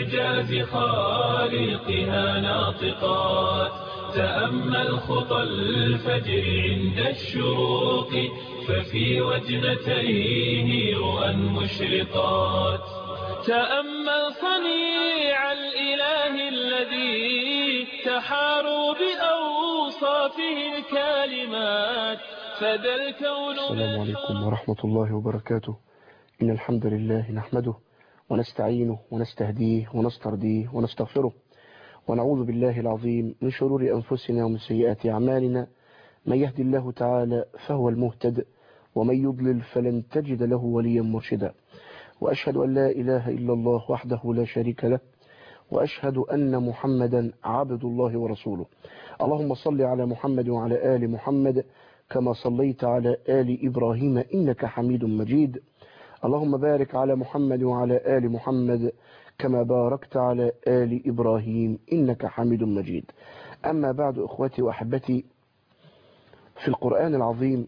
بإعجاز خالقها ناطقات تأمل خطى الفجر عند الشروق ففي وجنتيه رؤى مشرقات تأمل صنيع الإله الذي تحاروا بأوصافه الكالمات فذا الكون السلام عليكم ورحمة الله وبركاته إن الحمد لله نحمده ونستعينه ونستهديه ونسترضيه ونستغفره ونعوذ بالله العظيم من شرور أنفسنا ومن سيئات أعمالنا من يهدي الله تعالى فهو المهتد ومن يضلل فلن تجد له وليا مرشدا وأشهد أن لا إله إلا الله وحده لا شريك له وأشهد أن محمدا عبد الله ورسوله اللهم صل على محمد وعلى آل محمد كما صليت على آل إبراهيم إنك حميد مجيد اللهم بارك على محمد وعلى آل محمد كما باركت على آل إبراهيم إنك حميد مجيد أما بعد إخوتي وأحبتي في القرآن العظيم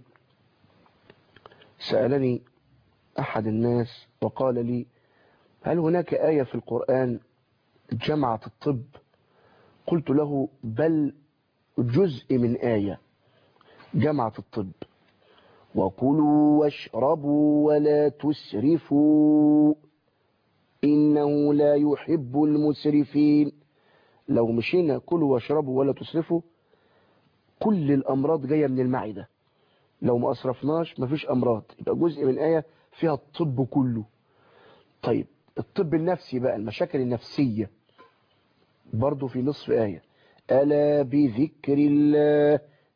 سألني أحد الناس وقال لي هل هناك آية في القرآن جمعت الطب قلت له بل جزء من آية جمعت الطب وكلوا واشربوا ولا تسرفوا إنه لا يحب المسرفين لو مشينا كلوا واشربوا ولا تسرفوا كل الأمراض جاية من المعدة لو ما أسرفناش مفيش أمراض يبقى جزء من آية فيها الطب كله طيب الطب النفسي بقى المشاكل النفسية برضو في نصف آية ألا بذكر الله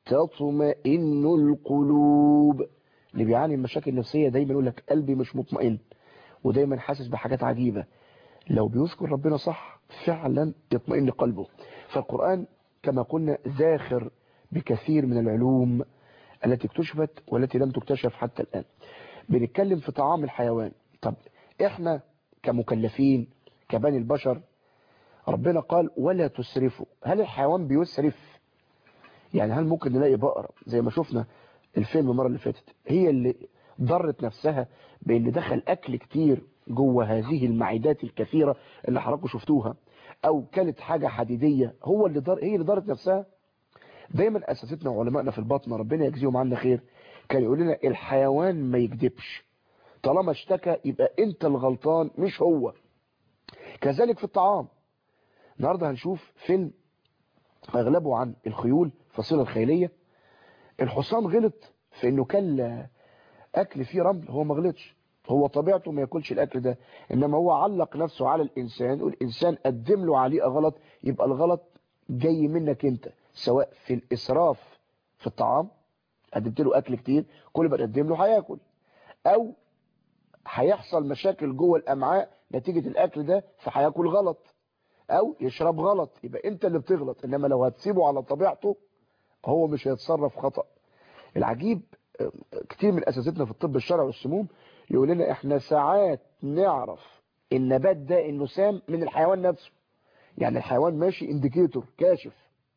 تطمئن القلوب اللي بيعاني من مشاكل نفسية دايما يقول لك قلبي مش مطمئن ودايما حاسس بحاجات عجيبة لو بيذكر ربنا صح فعلا يطمئن قلبه فالقرآن كما قلنا زاخر بكثير من العلوم التي اكتشفت والتي لم تكتشف حتى الآن بنتكلم في طعام الحيوان طب احنا كمكلفين كبني البشر ربنا قال ولا تسرفوا هل الحيوان بيسرف يعني هل ممكن نلاقي بقرة زي ما شفنا الفيلم المرة اللي فاتت هي اللي ضرت نفسها بان دخل اكل كتير جوه هذه المعدات الكثيرة اللي حضراتكم شفتوها او كانت حاجة حديدية هو اللي ضر هي اللي ضرت نفسها دايما اساتذتنا وعلمائنا في البطن ربنا يجزيهم عنا خير كان يقول لنا الحيوان ما يكذبش طالما اشتكى يبقى انت الغلطان مش هو كذلك في الطعام النهارده هنشوف فيلم اغلبه عن الخيول فصيلة الخيلية الحصان غلط في انه كل اكل فيه رمل هو ما غلطش هو طبيعته ما ياكلش الاكل ده انما هو علق نفسه على الانسان والانسان قدم له عليه غلط يبقى الغلط جاي منك انت سواء في الاسراف في الطعام قدمت له اكل كتير كل ما تقدم له هياكل او هيحصل مشاكل جوه الامعاء نتيجة الاكل ده فهياكل غلط او يشرب غلط يبقى انت اللي بتغلط انما لو هتسيبه على طبيعته هو مش هيتصرف خطأ العجيب كتير من اساتذتنا في الطب الشرعي والسموم يقول لنا احنا ساعات نعرف النبات ده انه سام من الحيوان نفسه يعني الحيوان ماشي انديكيتور كاشف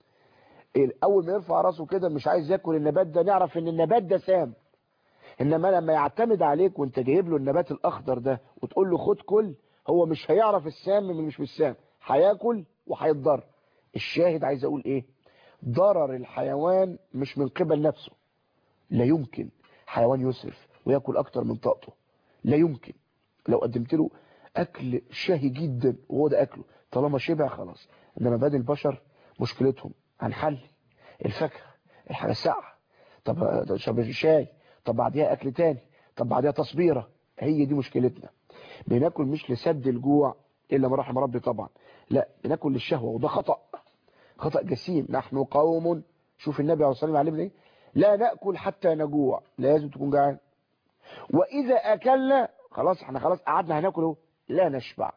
اول ما يرفع راسه كده مش عايز ياكل النبات ده نعرف ان النبات ده سام انما لما يعتمد عليك وانت جايب له النبات الاخضر ده وتقول له خد كل هو مش هيعرف السام من مش بالسام هياكل وهيتضر الشاهد عايز اقول ايه ضرر الحيوان مش من قبل نفسه لا يمكن حيوان يسرف وياكل اكتر من طاقته لا يمكن لو قدمت له اكل شهي جدا وهو ده اكله طالما شبع خلاص انما بني البشر مشكلتهم هنحل الفاكهه الحاجه الساقعه طب شرب شاي طب بعديها اكل تاني طب بعديها تصبيره هي دي مشكلتنا بناكل مش لسد الجوع الا ما رحم ربي طبعا لا بناكل للشهوه وده خطأ خطأ جسيم نحن قوم شوف النبي عليه الصلاه والسلام علمنا ايه لا ناكل حتى نجوع لازم تكون جعان واذا اكلنا خلاص احنا خلاص قعدنا هناكل اهو لا نشبع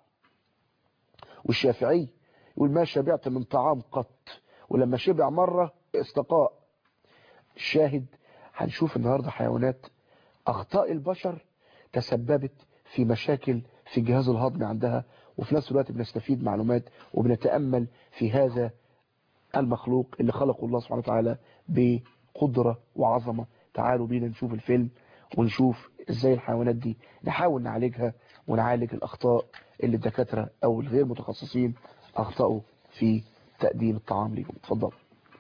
والشافعي يقول ما شبعت من طعام قط ولما شبع مرة استقاء الشاهد هنشوف النهاردة حيوانات اخطاء البشر تسببت في مشاكل في الجهاز الهضمي عندها وفي نفس الوقت بنستفيد معلومات وبنتأمل في هذا المخلوق اللي خلقه الله سبحانه وتعالى بقدرة وعظمة تعالوا بينا نشوف الفيلم ونشوف ازاي الحيوانات دي نحاول نعالجها ونعالج الاخطاء اللي الدكاترة او الغير متخصصين اخطأوا في تقديم الطعام ليهم اتفضل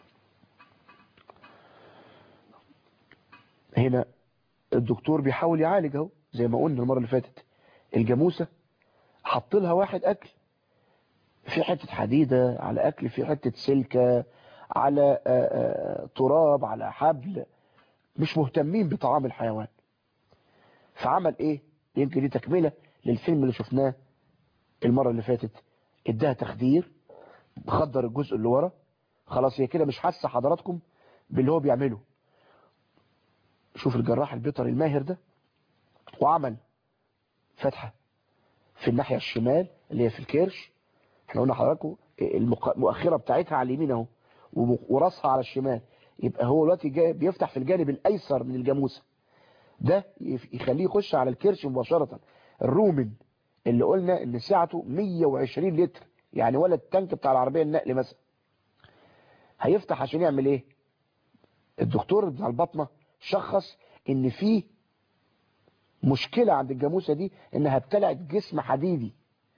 هنا الدكتور بيحاول يعالج اهو زي ما قلنا المرة اللي فاتت الجاموسة حط لها واحد اكل في حتة حديدة على اكل في حتة سلكة على تراب على حبل مش مهتمين بطعام الحيوان فعمل ايه يمكن دي تكملة للفيلم اللي شفناه المرة اللي فاتت اداها تخدير خدر الجزء اللي ورا خلاص هي كده مش حاسة حضراتكم باللي هو بيعمله شوف الجراح البيطري الماهر ده وعمل فتحة في الناحية الشمال اللي هي في الكرش احنا قلنا حضراتكم المؤخرة بتاعتها على اليمين اهو وراسها على الشمال يبقى هو دلوقتي بيفتح في الجانب الايسر من الجاموسه ده يخليه يخش على الكرش مباشرة الرومن اللي قلنا ان سعته 120 لتر يعني ولا التانك بتاع العربية النقل مثلا هيفتح عشان يعمل ايه الدكتور بتاع البطنة شخص ان في مشكلة عند الجاموسة دي انها ابتلعت جسم حديدي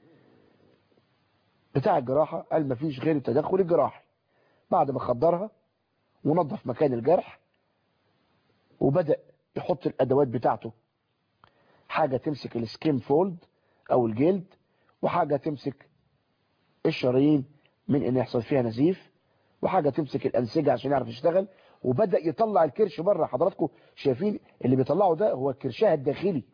بتاع الجراحة قال مفيش غير التدخل الجراحي بعد ما خدرها ونظف مكان الجرح وبدأ يحط الادوات بتاعته حاجة تمسك السكين فولد او الجلد وحاجة تمسك الشرايين من ان يحصل فيها نزيف وحاجة تمسك الانسجة عشان يعرف يشتغل وبدأ يطلع الكرش بره حضراتكم شايفين اللي بيطلعه ده هو الكرشها الداخلي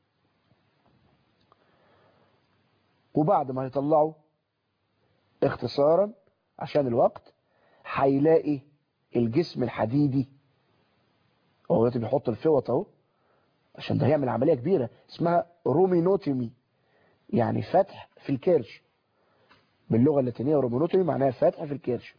وبعد ما يطلعه اختصارا عشان الوقت هيلاقي الجسم الحديدي هو دلوقتي بيحط الفوط اهو عشان ده هيعمل عملية كبيرة اسمها رومينوتومي يعني فتح في الكرش باللغة اللاتينية رومينوتومي معناها فتح في الكرش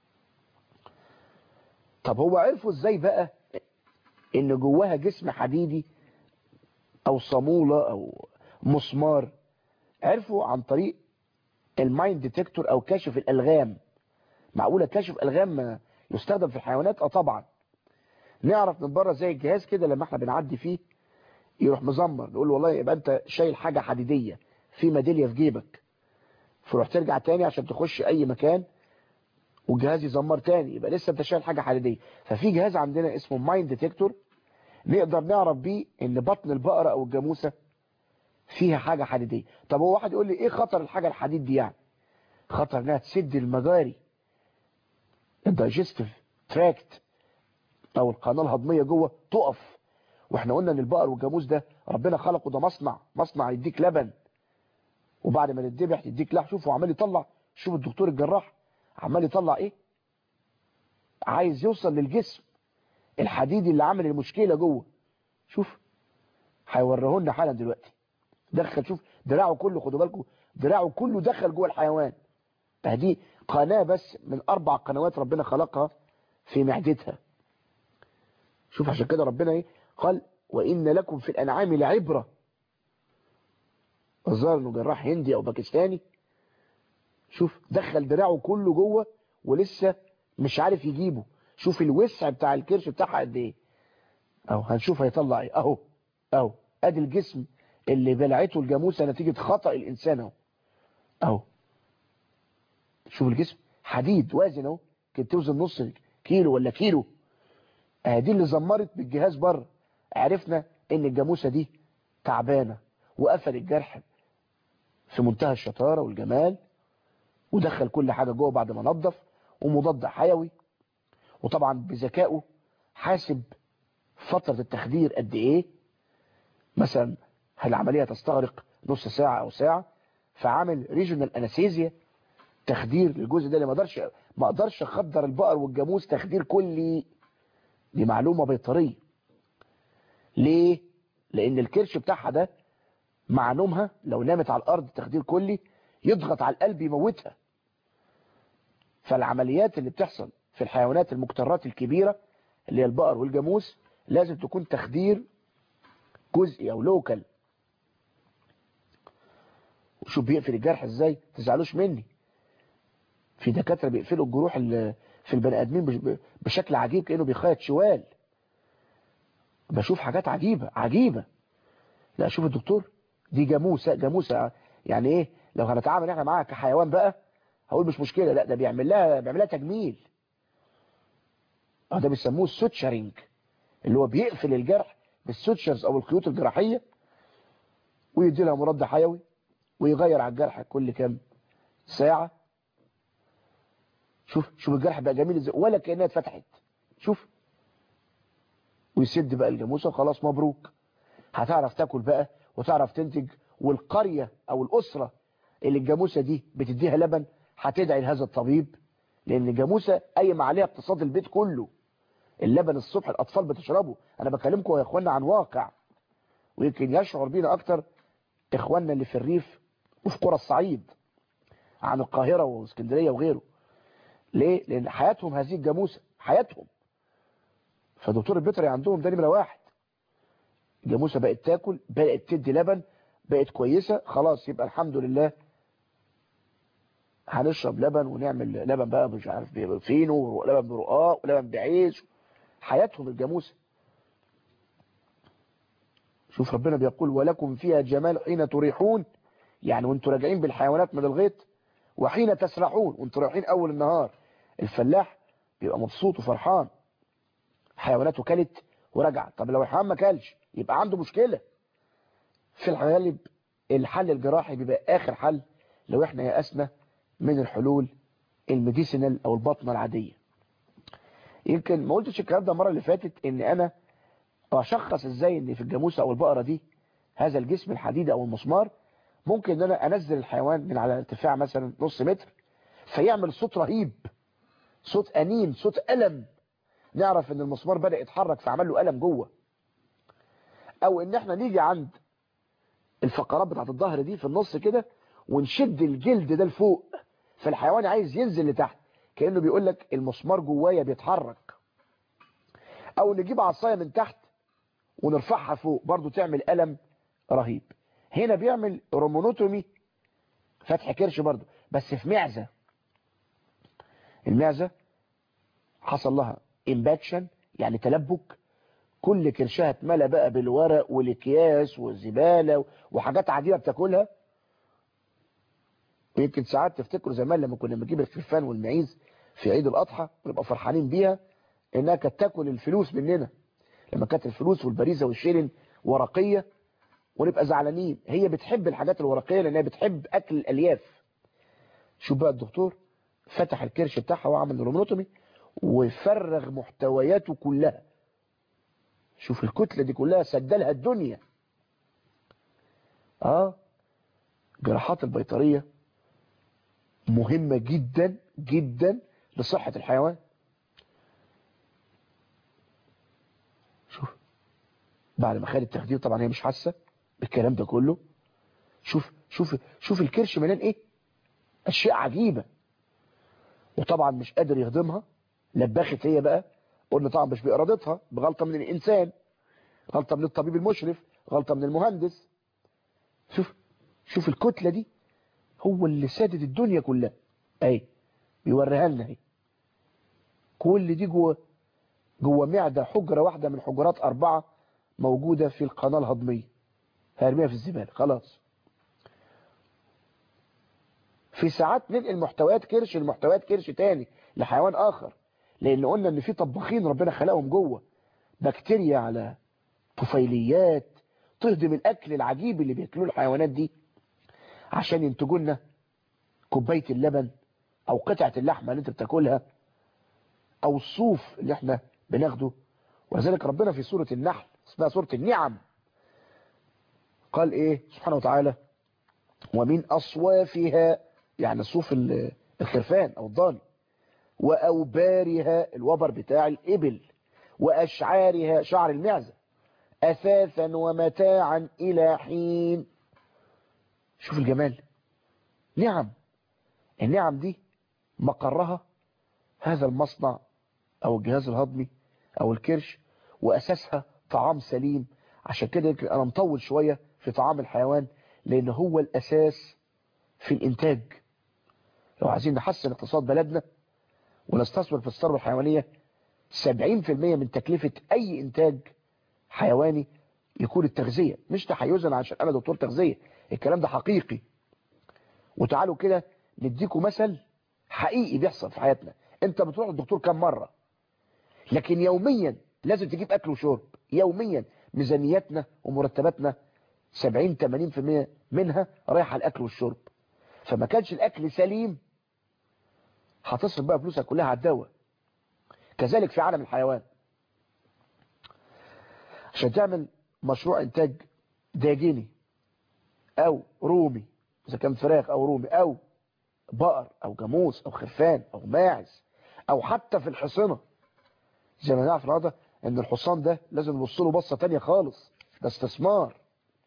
طب هو عرفوا ازاي بقى ان جواها جسم حديدي او صامولة او مسمار عرفوا عن طريق المايند ديتكتور او كاشف الالغام معقولة كاشف الغام يستخدم في الحيوانات اه طبعا نعرف من بره زي الجهاز كده لما احنا بنعدي فيه يروح مزمر نقول له والله يبقى انت شايل حاجة حديدية في ميدالية في جيبك فروح ترجع تاني عشان تخش اي مكان والجهاز يزمر تاني يبقى لسه انت شايل حاجة حديدية ففي جهاز عندنا اسمه مايند ديتكتور نقدر نعرف بيه ان بطن البقرة او الجاموسة فيها حاجة حديدية طب هو واحد يقول لي ايه خطر الحاجة الحديد دي يعني خطر انها تسد المجاري الدايجستيف تراكت او القناة الهضمية جوه تقف واحنا قلنا ان البقر والجاموس ده ربنا خلقه ده مصنع مصنع يديك لبن وبعد ما يتذبح يديك لحم شوفوا عمال يطلع شوف الدكتور الجراح عمال يطلع ايه عايز يوصل للجسم الحديدي اللي عامل المشكلة جوه شوف هيوريه لنا حالا دلوقتي دخل شوف دراعه كله خدوا بالكم دراعه كله دخل جوه الحيوان دي قناة بس من اربع قنوات ربنا خلقها في معدتها شوف عشان كده ربنا ايه قال وإن لكم في الأنعام لعبرة الظاهر انه جراح هندي او باكستاني شوف دخل دراعه كله جوه ولسه مش عارف يجيبه شوف الوسع بتاع الكرش بتاعها قد ايه اهو هنشوف هيطلع ايه اهو اهو ادي الجسم اللي بلعته الجاموسه نتيجه خطا الانسان اهو اهو شوف الجسم حديد وازن اهو كانت توزن نص كيلو ولا كيلو دي اللي زمرت بالجهاز بره عرفنا ان الجاموسه دي تعبانه وقفل الجرح في منتهى الشطاره والجمال ودخل كل حاجه جوه بعد ما نظف ومضاد حيوي وطبعا بذكائه حاسب فتره التخدير قد ايه مثلا هل العمليه تستغرق نص ساعه او ساعه فعامل ريجونال انستيزيا تخدير للجزء ده اللي ما اقدرش ما اقدرش اخدر البقر والجاموس تخدير كلي دي معلومه بيطريه ليه لان الكرش بتاعها ده مع نومها لو نامت على الارض تخدير كلي يضغط على القلب يموتها فالعمليات اللي بتحصل في الحيوانات المكترات الكبيرة اللي هي البقر والجاموس لازم تكون تخدير جزئي او لوكال وشوف بيقفل الجرح ازاي تزعلوش مني في دكاترة بيقفلوا الجروح في البني ادمين بشكل عجيب كأنه بيخيط شوال بشوف حاجات عجيبة عجيبة لا شوف الدكتور دي جاموسة جاموسة يعني ايه لو هنتعامل احنا معاها كحيوان بقى هقول مش مشكلة لا ده بيعمل لها بيعمل لها تجميل اه ده بيسموه السوتشرينج اللي هو بيقفل الجرح بالسوتشرز او الخيوط الجراحية ويدي لها مضاد حيوي ويغير على الجرح كل كام ساعة شوف شوف الجرح بقى جميل ازاي ولا كأنها اتفتحت شوف ويسد بقى الجاموسة وخلاص مبروك هتعرف تاكل بقى وتعرف تنتج والقرية او الاسرة اللي الجاموسة دي بتديها لبن هتدعي لهذا الطبيب لان الجاموسة قايم عليها اقتصاد البيت كله اللبن الصبح الاطفال بتشربه انا بكلمكم يا اخوانا عن واقع ويمكن يشعر بينا اكتر اخواننا اللي في الريف وفي قرى الصعيد عن القاهرة واسكندرية وغيره ليه لان حياتهم هذه الجاموسة حياتهم فدكتور البيطري عندهم ده نمرة واحد الجاموسة بقت تاكل بقت تدي لبن بقت كويسة خلاص يبقى الحمد لله هنشرب لبن ونعمل لبن بقى مش عارف بفينو ولبن برقاق ولبن بعيش حياتهم الجاموسة شوف ربنا بيقول ولكم فيها جمال حين تريحون يعني وانتوا راجعين بالحيوانات من الغيط وحين تسرحون وانتوا رايحين اول النهار الفلاح بيبقى مبسوط وفرحان حيواناته كلت ورجع طب لو الحيوان ما كلش يبقى عنده مشكلة في الغالب الحل الجراحي بيبقى اخر حل لو احنا يأسنا من الحلول الميديسينال او البطنة العادية يمكن ما قلتش الكلام ده المرة اللي فاتت ان انا اشخص ازاي ان في الجاموسة او البقرة دي هذا الجسم الحديدي او المسمار ممكن ان انا انزل الحيوان من على ارتفاع مثلا نص متر فيعمل صوت رهيب صوت انين صوت الم نعرف ان المسمار بدأ يتحرك فعمل له الم جوه او ان احنا نيجي عند الفقرات بتاعت الظهر دي في النص كده ونشد الجلد ده لفوق فالحيوان عايز ينزل لتحت كأنه بيقول لك المسمار جوايا بيتحرك او نجيب عصاية من تحت ونرفعها فوق برضو تعمل ألم رهيب هنا بيعمل رومونوتومي فتح كرش برضو بس في معزة المعزة حصل لها امباكشن يعني تلبك كل كرشها اتملى بقى بالورق والاكياس والزبالة وحاجات عديدة بتاكلها ويمكن ساعات تفتكروا زمان لما كنا بنجيب الخرفان والمعيز في عيد الأضحى ونبقى فرحانين بيها انها كانت تاكل الفلوس مننا لما كانت الفلوس والبريزة والشيلن ورقية ونبقى زعلانين هي بتحب الحاجات الورقية لانها بتحب اكل الالياف شوف بقى الدكتور فتح الكرش بتاعها وعمل رومونوتومي وفرغ محتوياته كلها شوف الكتلة دي كلها سدلها الدنيا اه جراحات البيطرية مهمة جدا جدا لصحة الحيوان شوف بعد ما خد التخدير طبعا هي مش حاسة بالكلام ده كله شوف شوف شوف الكرش مليان ايه اشياء عجيبة وطبعا مش قادر يهضمها لبخت هي بقى قلنا طبعا مش بإرادتها بغلطة من الإنسان غلطة من الطبيب المشرف غلطة من المهندس شوف شوف الكتلة دي هو اللي سادد الدنيا كلها اهي بيوريها لنا اهي كل دي جوه جوه معدة حجرة واحدة من حجرات أربعة موجودة في القناة الهضمية هرميها في الزبالة خلاص في ساعات ننقل محتويات كرش لمحتويات كرش تاني لحيوان آخر لأن قلنا إن في طباخين ربنا خلقهم جوه بكتيريا على طفيليات تهضم الأكل العجيب اللي بياكلوه الحيوانات دي عشان ينتجوا لنا كوباية اللبن أو قطعة اللحمة اللي أنت بتاكلها أو الصوف اللي احنا بناخده ولذلك ربنا في سورة النحل اسمها سورة النعم قال ايه سبحانه وتعالى ومن أصوافها يعني صوف الخرفان أو الضاني وأوبارها الوبر بتاع الإبل وأشعارها شعر المعزة أثاثا ومتاعا إلى حين شوف الجمال نعم النعم دي مقرها هذا المصنع أو الجهاز الهضمي أو الكرش وأساسها طعام سليم عشان كده يمكن أنا مطول شوية في طعام الحيوان لأن هو الأساس في الإنتاج لو عايزين نحسن اقتصاد بلدنا ونستثمر في الثروة الحيوانية 70% من تكلفة أي إنتاج حيواني يكون التغذية مش تحيزا عشان انا دكتور تغذية الكلام ده حقيقي وتعالوا كده نديكم مثل حقيقي بيحصل في حياتنا انت بتروح للدكتور كم مرة لكن يوميا لازم تجيب اكل وشرب يوميا ميزانيتنا ومرتباتنا 70 80% منها رايحه على الاكل والشرب فما كانش الاكل سليم هتصرف بقى فلوسها كلها على الدواء كذلك في عالم الحيوان عشان تعمل مشروع انتاج داجيني او رومي اذا كان فراخ او رومي او بقر او جاموس او خرفان او ماعز او حتى في الحصنة زي ما نعرف النهارده ان الحصان ده لازم نبص له بصه تانية خالص ده استثمار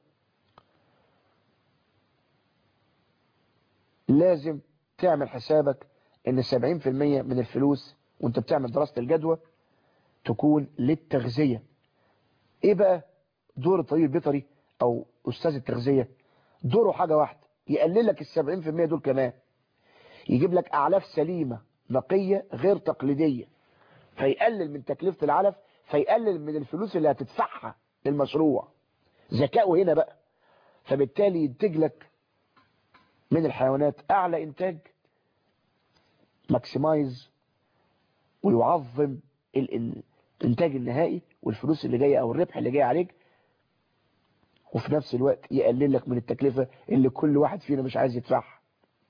لازم تعمل حسابك ان 70% من الفلوس وانت بتعمل دراسة الجدوى تكون للتغذية ايه بقى دور الطبيب البيطري او استاذ التغذية دوره حاجة واحدة يقلل لك ال 70% دول كمان يجيب لك اعلاف سليمة نقية غير تقليدية فيقلل من تكلفة العلف فيقلل من الفلوس اللي هتدفعها للمشروع ذكاؤه هنا بقى فبالتالي ينتج لك من الحيوانات اعلى انتاج ماكسمايز ويعظم الانتاج النهائي والفلوس اللي جايه او الربح اللي جاي عليك وفي نفس الوقت يقلل لك من التكلفة اللي كل واحد فينا مش عايز يدفعها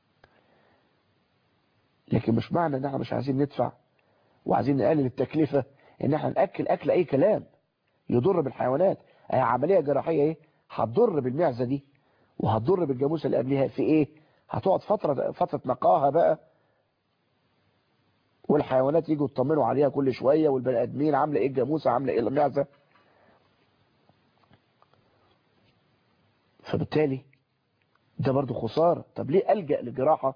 لكن مش معنى ان احنا مش عايزين ندفع وعايزين نقلل التكلفة ان احنا ناكل اكل اي كلام يضر بالحيوانات هي عملية جراحية ايه هتضر بالمعزة دي وهتضر بالجاموسة اللي قبلها في ايه هتقعد فترة فترة نقاها بقى والحيوانات يجوا يطمنوا عليها كل شوية والبني ادمين عاملة ايه الجاموسة عاملة ايه المعزة فبالتالي ده برضو خسارة طب ليه ألجأ لجراحة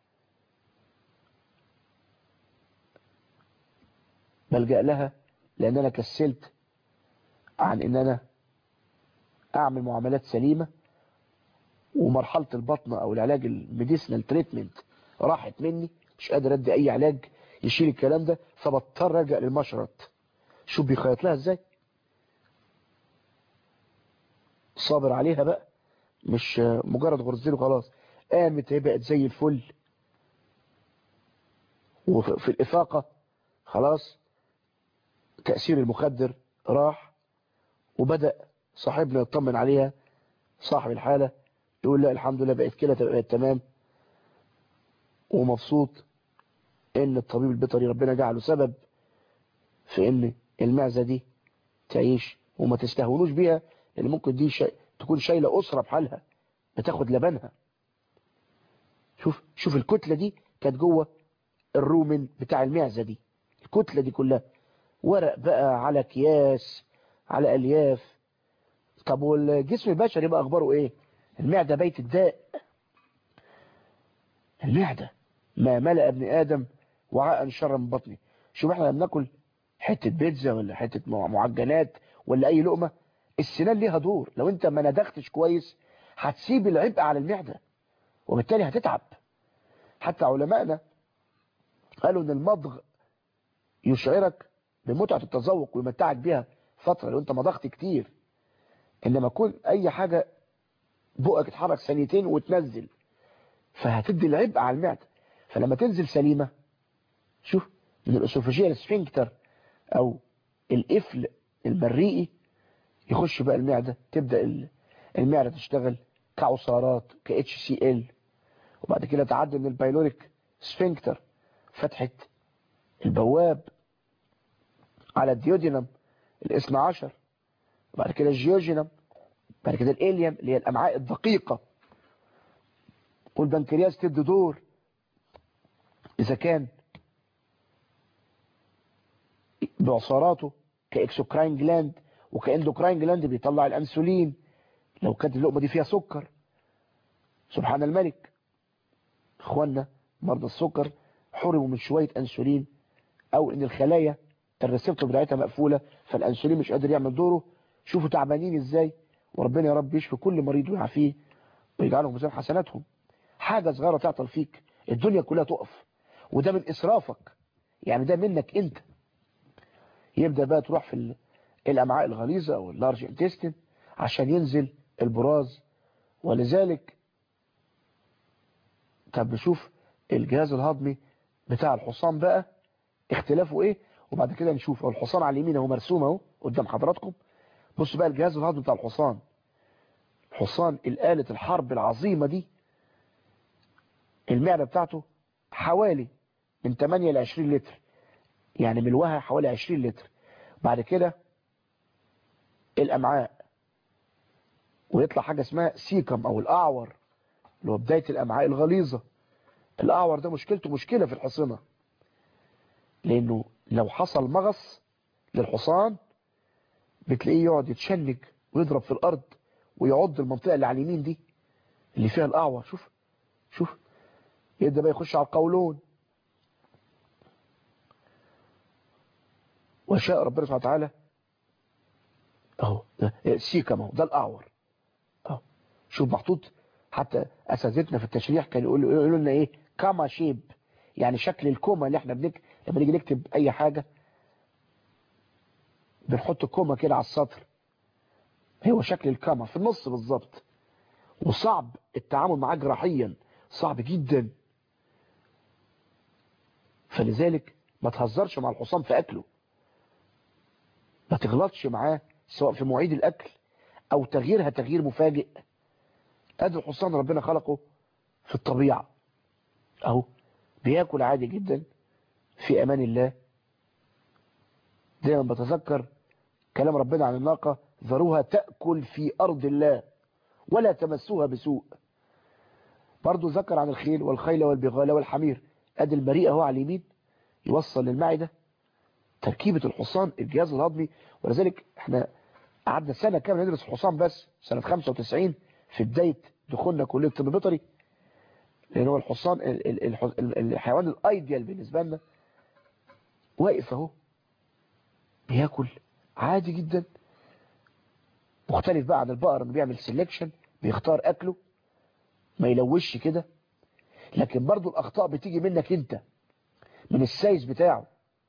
بلجأ لها لأن أنا كسلت عن أن أنا أعمل معاملات سليمة ومرحلة البطنة أو العلاج الميديسنال تريتمنت راحت مني مش قادر أدي أي علاج يشيل الكلام ده فبضطر أرجع للمشرط شوف بيخيط لها إزاي صابر عليها بقى مش مجرد غرزتين وخلاص قامت هي بقت زي الفل وفي الإفاقة خلاص تأثير المخدر راح وبدأ صاحبنا يطمن عليها صاحب الحالة يقول لا الحمد لله بقت كده بقت تمام ومبسوط ان الطبيب البيطري ربنا جعله سبب في ان المعزة دي تعيش وما تستهونوش بيها لان ممكن دي شيء تكون شايلة أسرة بحالها بتاخد لبنها شوف شوف الكتلة دي كانت جوه الرومن بتاع المعزة دي الكتلة دي كلها ورق بقى على اكياس على ألياف طب والجسم البشري بقى أخباره إيه المعدة بيت الداء المعدة ما ملأ ابن آدم وعاء شر من بطني شوف احنا بناكل حتة بيتزا ولا حتة معجنات ولا أي لقمة السنان ليها دور لو انت ما ندختش كويس هتسيب العبء على المعدة وبالتالي هتتعب حتى علمائنا قالوا ان المضغ يشعرك بمتعة التذوق ويمتعك بيها فترة لو انت مضغت كتير انما كل اي حاجة بقك اتحرك ثانيتين وتنزل فهتدي العبء على المعدة فلما تنزل سليمة شوف من الاسوفاجية السفنكتر او القفل المريئي يخش بقى المعدة تبدأ المعدة تشتغل كعصارات ك HCl وبعد كده تعدي من البايلوريك سفنكتر فتحة البواب على الديودينم الاثنى عشر وبعد كده الجيوجينم بعد كده الاليم اللي هي الامعاء الدقيقة والبنكرياس تدي دور اذا كان بعصاراته كاكسوكراين جلاند وكاندوكراين جلاند بيطلع الانسولين لو كانت اللقمه دي فيها سكر سبحان الملك اخوانا مرضى السكر حرموا من شويه انسولين او ان الخلايا الريسبتور بتاعتها مقفوله فالانسولين مش قادر يعمل دوره شوفوا تعبانين ازاي وربنا يا رب يشفي كل مريض ويعافيه ويجعلهم ميزان حسناتهم حاجه صغيره تعطل فيك الدنيا كلها تقف وده من اسرافك يعني ده منك انت يبدا بقى تروح في الامعاء الغليظة او اللارج انتستين عشان ينزل البراز ولذلك طب نشوف الجهاز الهضمي بتاع الحصان بقى اختلافه ايه وبعد كده نشوف الحصان على اليمين اهو مرسوم اهو قدام حضراتكم بصوا بقى الجهاز الهضمي بتاع الحصان حصان الآلة الحرب العظيمة دي المعدة بتاعته حوالي من 8 ل 20 لتر يعني ملوها حوالي 20 لتر بعد كده الأمعاء ويطلع حاجة اسمها سيكم أو الأعور اللي هو بداية الأمعاء الغليظة الأعور ده مشكلته مشكلة في الحصنة لأنه لو حصل مغص للحصان بتلاقيه يقعد يتشنج ويضرب في الأرض ويعض المنطقة اللي على اليمين دي اللي فيها الأعور شوف شوف يبدأ بقى يخش على القولون وشاء ربنا سبحانه وتعالى اهو سيكم اهو ده الأعور اهو شوف محطوط حتى اساتذتنا في التشريح كانوا يقولوا يقولوا لنا ايه كاما شيب يعني شكل الكوما اللي احنا بنك لما نيجي نكتب اي حاجة بنحط كوما كده على السطر هو شكل الكاما في النص بالظبط وصعب التعامل معاه جراحيا صعب جدا فلذلك ما تهزرش مع الحصان في اكله ما تغلطش معاه سواء في مواعيد الاكل او تغييرها تغيير مفاجئ ادي الحصان ربنا خلقه في الطبيعة اهو بياكل عادي جدا في امان الله دايما بتذكر كلام ربنا عن الناقة ذروها تأكل في أرض الله ولا تمسوها بسوء برضو ذكر عن الخيل والخيل والبغال والحمير ادي المريء اهو على اليمين يوصل للمعدة تركيبة الحصان الجهاز الهضمي ولذلك احنا قعدنا سنة كاملة ندرس الحصان بس سنة 95 في بداية دخولنا كلية طب بيطري لان هو الحصان الحيوان الايديال بالنسبة لنا واقف اهو بياكل عادي جدا مختلف بقى عن البقر انه بيعمل سيلكشن بيختار اكله ما يلوش كده لكن برضو الاخطاء بتيجي منك انت من السايز بتاعه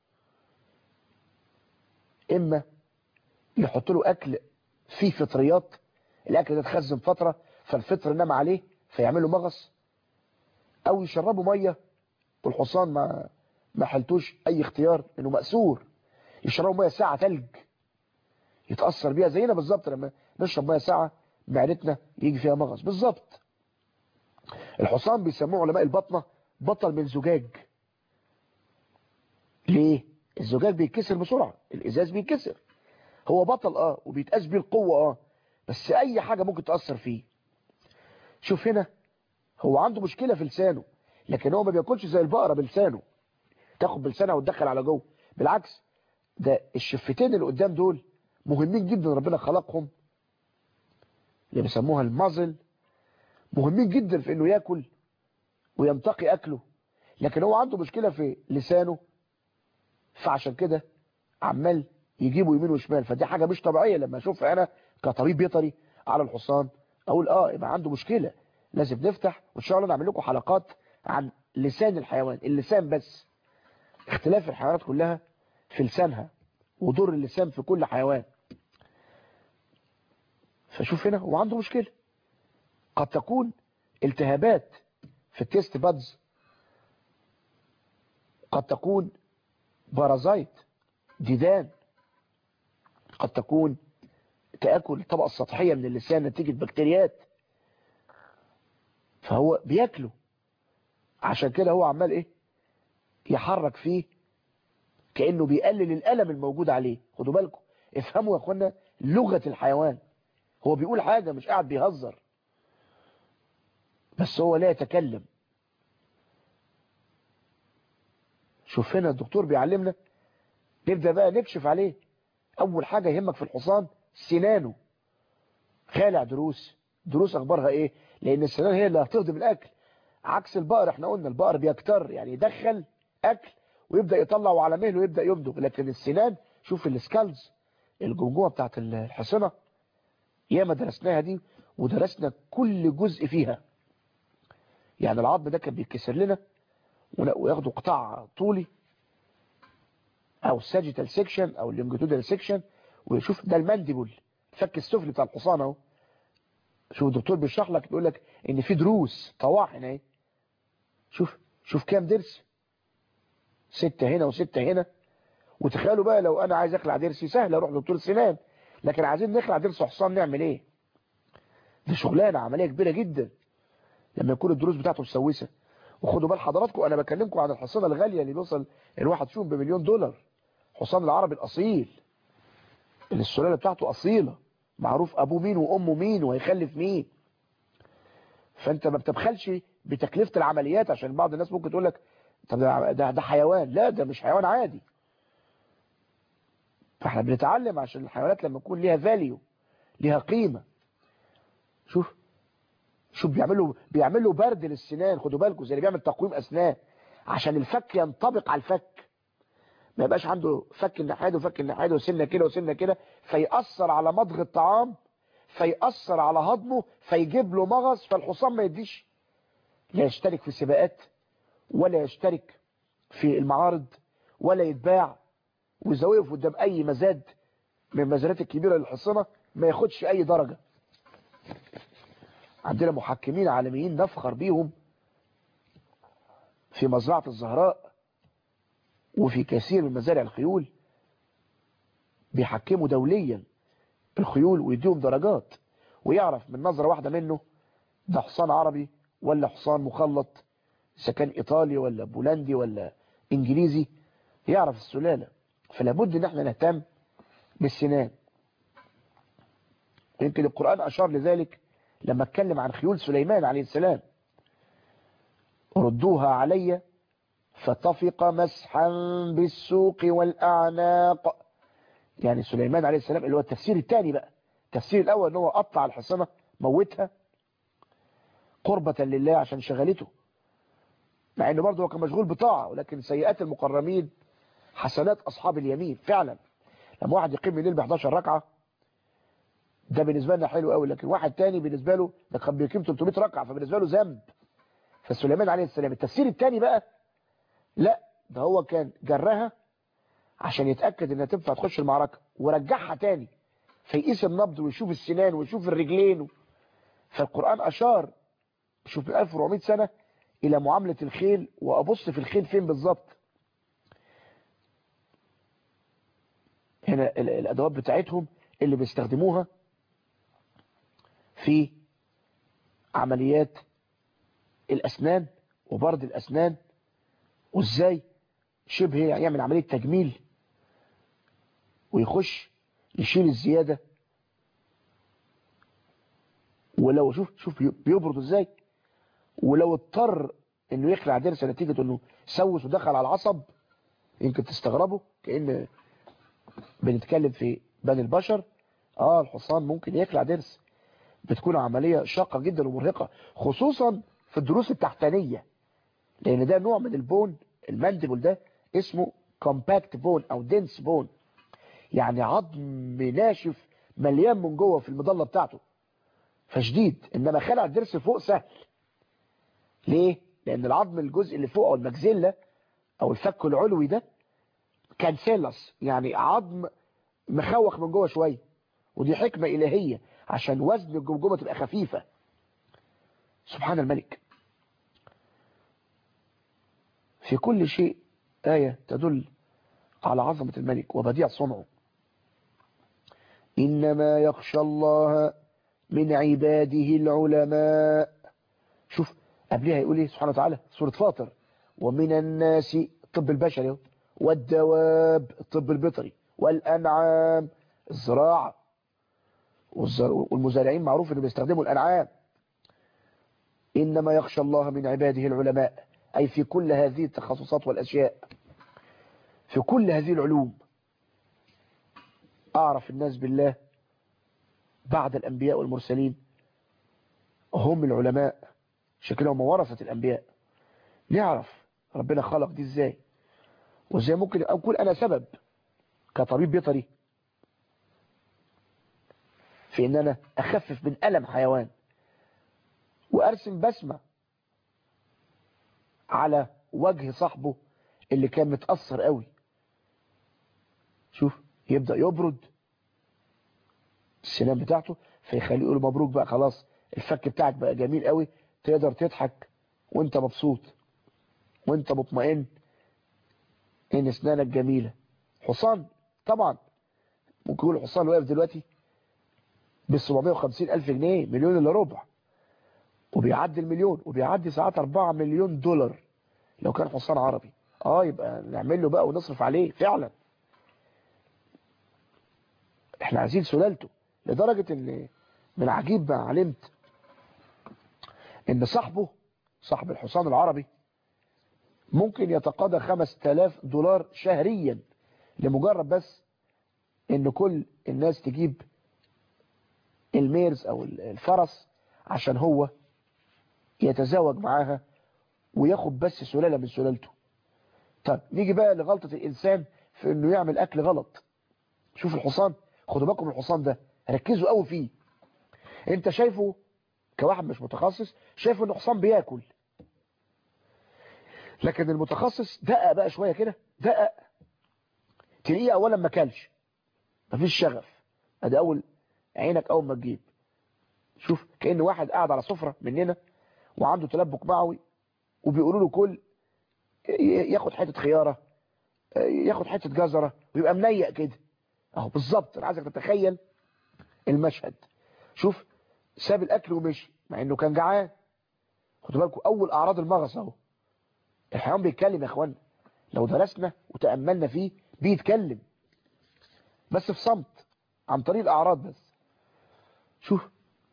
اما يحط له اكل فيه فطريات الاكل ده اتخزن فترة فالفطر نام عليه فيعمل له مغص او يشربه مية والحصان ما ما حلتوش اي اختيار انه مأسور يشربوا مية ساعة تلج يتأثر بيها زينا بالظبط لما نشرب مية ساعة معدتنا يجي فيها مغص بالظبط الحصان بيسموه علماء البطنة بطل من زجاج ليه الزجاج بيتكسر بسرعة الازاز بيتكسر هو بطل اه وبيتقاس بيه القوة اه بس اي حاجة ممكن تأثر فيه شوف هنا هو عنده مشكلة في لسانه لكن هو ما بياكلش زي البقرة بلسانه تاخد بلسانها وتدخل على جوه بالعكس ده الشفتين اللي قدام دول مهمين جدا ربنا خلقهم اللي بيسموها المازل مهمين جدا في انه ياكل وينتقي اكله لكن هو عنده مشكلة في لسانه فعشان كده عمال يجيبه يمين وشمال فدي حاجة مش طبيعية لما اشوف انا كطبيب بيطري على الحصان اقول اه يبقى عنده مشكلة لازم نفتح وان شاء الله نعمل لكم حلقات عن لسان الحيوان اللسان بس اختلاف الحيوانات كلها في لسانها ودور اللسان في كل حيوان فشوف هنا هو عنده مشكلة قد تكون التهابات في التيست بادز قد تكون بارازايت ديدان قد تكون تأكل الطبقة السطحية من اللسان نتيجة بكتيريات فهو بياكله عشان كده هو عمال ايه يحرك فيه كأنه بيقلل الألم الموجود عليه خدوا بالكم افهموا يا اخوانا لغة الحيوان هو بيقول حاجة مش قاعد بيهزر بس هو لا يتكلم شوف هنا الدكتور بيعلمنا نبدأ بقى نكشف عليه أول حاجة يهمك في الحصان سنانه خالع دروس دروس أخبارها إيه لأن السنان هي اللي هتهضم الأكل عكس البقر احنا قلنا البقر بيكتر يعني يدخل أكل ويبدأ يطلع على مهله ويبدأ يمضغ لكن السنان شوف السكالز الجمجمة بتاعت الحصنة ياما درسناها دي ودرسنا كل جزء فيها يعني العظم ده كان بيتكسر لنا وياخدوا قطاع طولي او الساجيتال سيكشن او اللونجيتودال سيكشن وشوف ده المندبل الفك السفلي بتاع الحصان اهو شوف الدكتور بيشرح لك بيقول لك ان في دروس طواحن اهي شوف شوف كام ضرس ستة هنا وستة هنا وتخيلوا بقى لو انا عايز اخلع ضرسي سهل اروح دكتور سنان لكن عايزين نخلع ضرس حصان نعمل ايه دي شغلانه عمليه كبيره جدا لما يكون الدروس بتاعته مسوسه وخدوا بال حضراتكم انا بكلمكم عن الحصانه الغاليه اللي بيوصل الواحد فيهم بمليون دولار حصان العربي الاصيل اللي السلاله بتاعته اصيله معروف ابوه مين وامه مين وهيخلف مين فانت ما بتبخلش بتكلفه العمليات عشان بعض الناس ممكن تقول لك طب ده, ده, ده حيوان لا ده مش حيوان عادي فاحنا بنتعلم عشان الحيوانات لما يكون ليها فاليو ليها قيمه شوف شوف بيعملوا بيعملوا برد للسنان خدوا بالكم زي اللي بيعمل تقويم اسنان عشان الفك ينطبق على الفك ما يبقاش عنده فك الناحيه وفك الناحيه وسنه كده وسنه كده فيأثر على مضغ الطعام فيأثر على هضمه فيجيب له مغص فالحصان ما يديش لا يشترك في سباقات ولا يشترك في المعارض ولا يتباع واذا وقف قدام اي مزاد من المزادات الكبيره للحصانه ما ياخدش اي درجه عندنا محكمين عالميين نفخر بيهم في مزرعة الزهراء وفي كثير من مزارع الخيول بيحكموا دوليا الخيول ويديهم درجات ويعرف من نظرة واحدة منه ده حصان عربي ولا حصان مخلط إذا كان إيطالي ولا بولندي ولا إنجليزي يعرف السلالة فلا بد إن احنا نهتم بالسنان يمكن القرآن أشار لذلك لما اتكلم عن خيول سليمان عليه السلام ردوها علي فطفق مسحا بالسوق والأعناق يعني سليمان عليه السلام اللي هو التفسير الثاني بقى التفسير الأول ان هو قطع الحصنة موتها قربة لله عشان شغلته مع انه برضه هو كان مشغول بطاعة ولكن سيئات المقرمين حسنات أصحاب اليمين فعلا لما واحد يقيم الليل ب 11 ركعة ده بالنسبة لنا حلو قوي لكن واحد تاني بالنسبة له ده كان بيقيم 300 ركعة فبالنسبة له ذنب فسليمان عليه السلام التفسير الثاني بقى لا ده هو كان جرها عشان يتأكد انها تنفع تخش المعركة ورجعها تاني فيقيس النبض ويشوف السنان ويشوف الرجلين فالقرآن أشار شوف 1400 سنة إلى معاملة الخيل وأبص في الخيل فين بالظبط هنا الأدوات بتاعتهم اللي بيستخدموها في عمليات الأسنان وبرد الأسنان وإزاي شبه يعمل عملية تجميل ويخش يشيل الزيادة ولو شوف شوف بيبرد ازاي ولو اضطر انه يخلع ضرس نتيجة انه سوس ودخل على العصب يمكن تستغربوا كأن بنتكلم في بني البشر اه الحصان ممكن يخلع ضرس بتكون عملية شاقة جدا ومرهقة خصوصا في الدروس التحتانية لان ده نوع من البون المانديبل ده اسمه كومباكت بون او دنس بون يعني عظم ناشف مليان من جوه في المظله بتاعته فشديد انما خلع الضرس فوق سهل ليه لان العظم الجزء اللي فوق او المجزله او الفك العلوي ده كانسيلس يعني عظم مخوخ من جوه شويه ودي حكمه الهيه عشان وزن الجمجمه تبقى خفيفه سبحان الملك في كل شيء آية تدل على عظمة الملك وبديع صنعه إنما يخشى الله من عباده العلماء شوف قبلها يقول ايه سبحانه وتعالى سورة فاطر ومن الناس الطب البشري والدواب الطب البيطري والأنعام الزراعة والمزارعين معروف انه بيستخدموا الأنعام إنما يخشى الله من عباده العلماء أي في كل هذه التخصصات والأشياء في كل هذه العلوم أعرف الناس بالله بعد الأنبياء والمرسلين هم العلماء شكلهم ورثة الأنبياء نعرف ربنا خلق دي ازاي وازاي ممكن أقول أنا سبب كطبيب بيطري في ان انا اخفف من ألم حيوان وارسم بسمة على وجه صاحبه اللي كان متأثر قوي شوف يبدأ يبرد السنان بتاعته فيخليه يقول مبروك بقى خلاص الفك بتاعك بقى جميل قوي تقدر تضحك وانت مبسوط وانت مطمئن ان اسنانك جميلة حصان طبعا ممكن يقول الحصان واقف دلوقتي ب 750 الف جنيه مليون الا ربع وبيعدي المليون وبيعدي ساعات 4 مليون دولار لو كان حصان عربي اه يبقى نعمل له بقى ونصرف عليه فعلا احنا عايزين سلالته لدرجة ان من عجيب ما علمت ان صاحبه صاحب الحصان العربي ممكن يتقاضى 5000 دولار شهريا لمجرد بس ان كل الناس تجيب الميرز او الفرس عشان هو يتزاوج معاها وياخد بس سلالة من سلالته طب نيجي بقى لغلطة الانسان في انه يعمل اكل غلط شوف الحصان خدوا بالكم الحصان ده ركزوا قوي فيه انت شايفه كواحد مش متخصص شايفه انه حصان بياكل لكن المتخصص دقق بقى شوية كده دقق تلاقيه اولا ما كلش مفيش شغف ادي اول عينك اول ما تجيب شوف كأن واحد قاعد على سفرة مننا وعنده تلبك معوي وبيقولوا له كل ياخد حتة خيارة ياخد حتة جزرة ويبقى منيق كده اهو بالظبط انا عايزك تتخيل المشهد شوف ساب الاكل ومشي مع انه كان جعان خدوا بالكم اول اعراض المغص اهو الحيوان بيتكلم يا اخوانا لو درسنا وتأملنا فيه بيتكلم بس في صمت عن طريق الاعراض بس شوف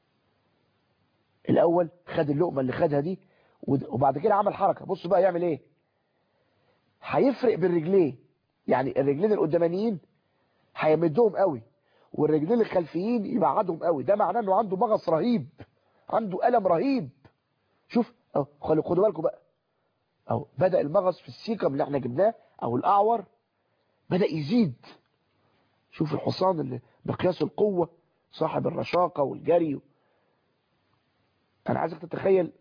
الاول خد اللقمة اللي خدها دي وبعد كده عمل حركة بصوا بقى يعمل ايه هيفرق بالرجلين يعني الرجلين القدامانيين هيمدهم قوي والرجلين الخلفيين يبعدهم قوي ده معناه انه عنده مغص رهيب عنده ألم رهيب شوف اهو خلوا خدوا بالكم بقى اهو بدأ المغص في السيكم اللي احنا جبناه او الاعور بدأ يزيد شوف الحصان اللي بقياس القوة صاحب الرشاقة والجري انا عايزك تتخيل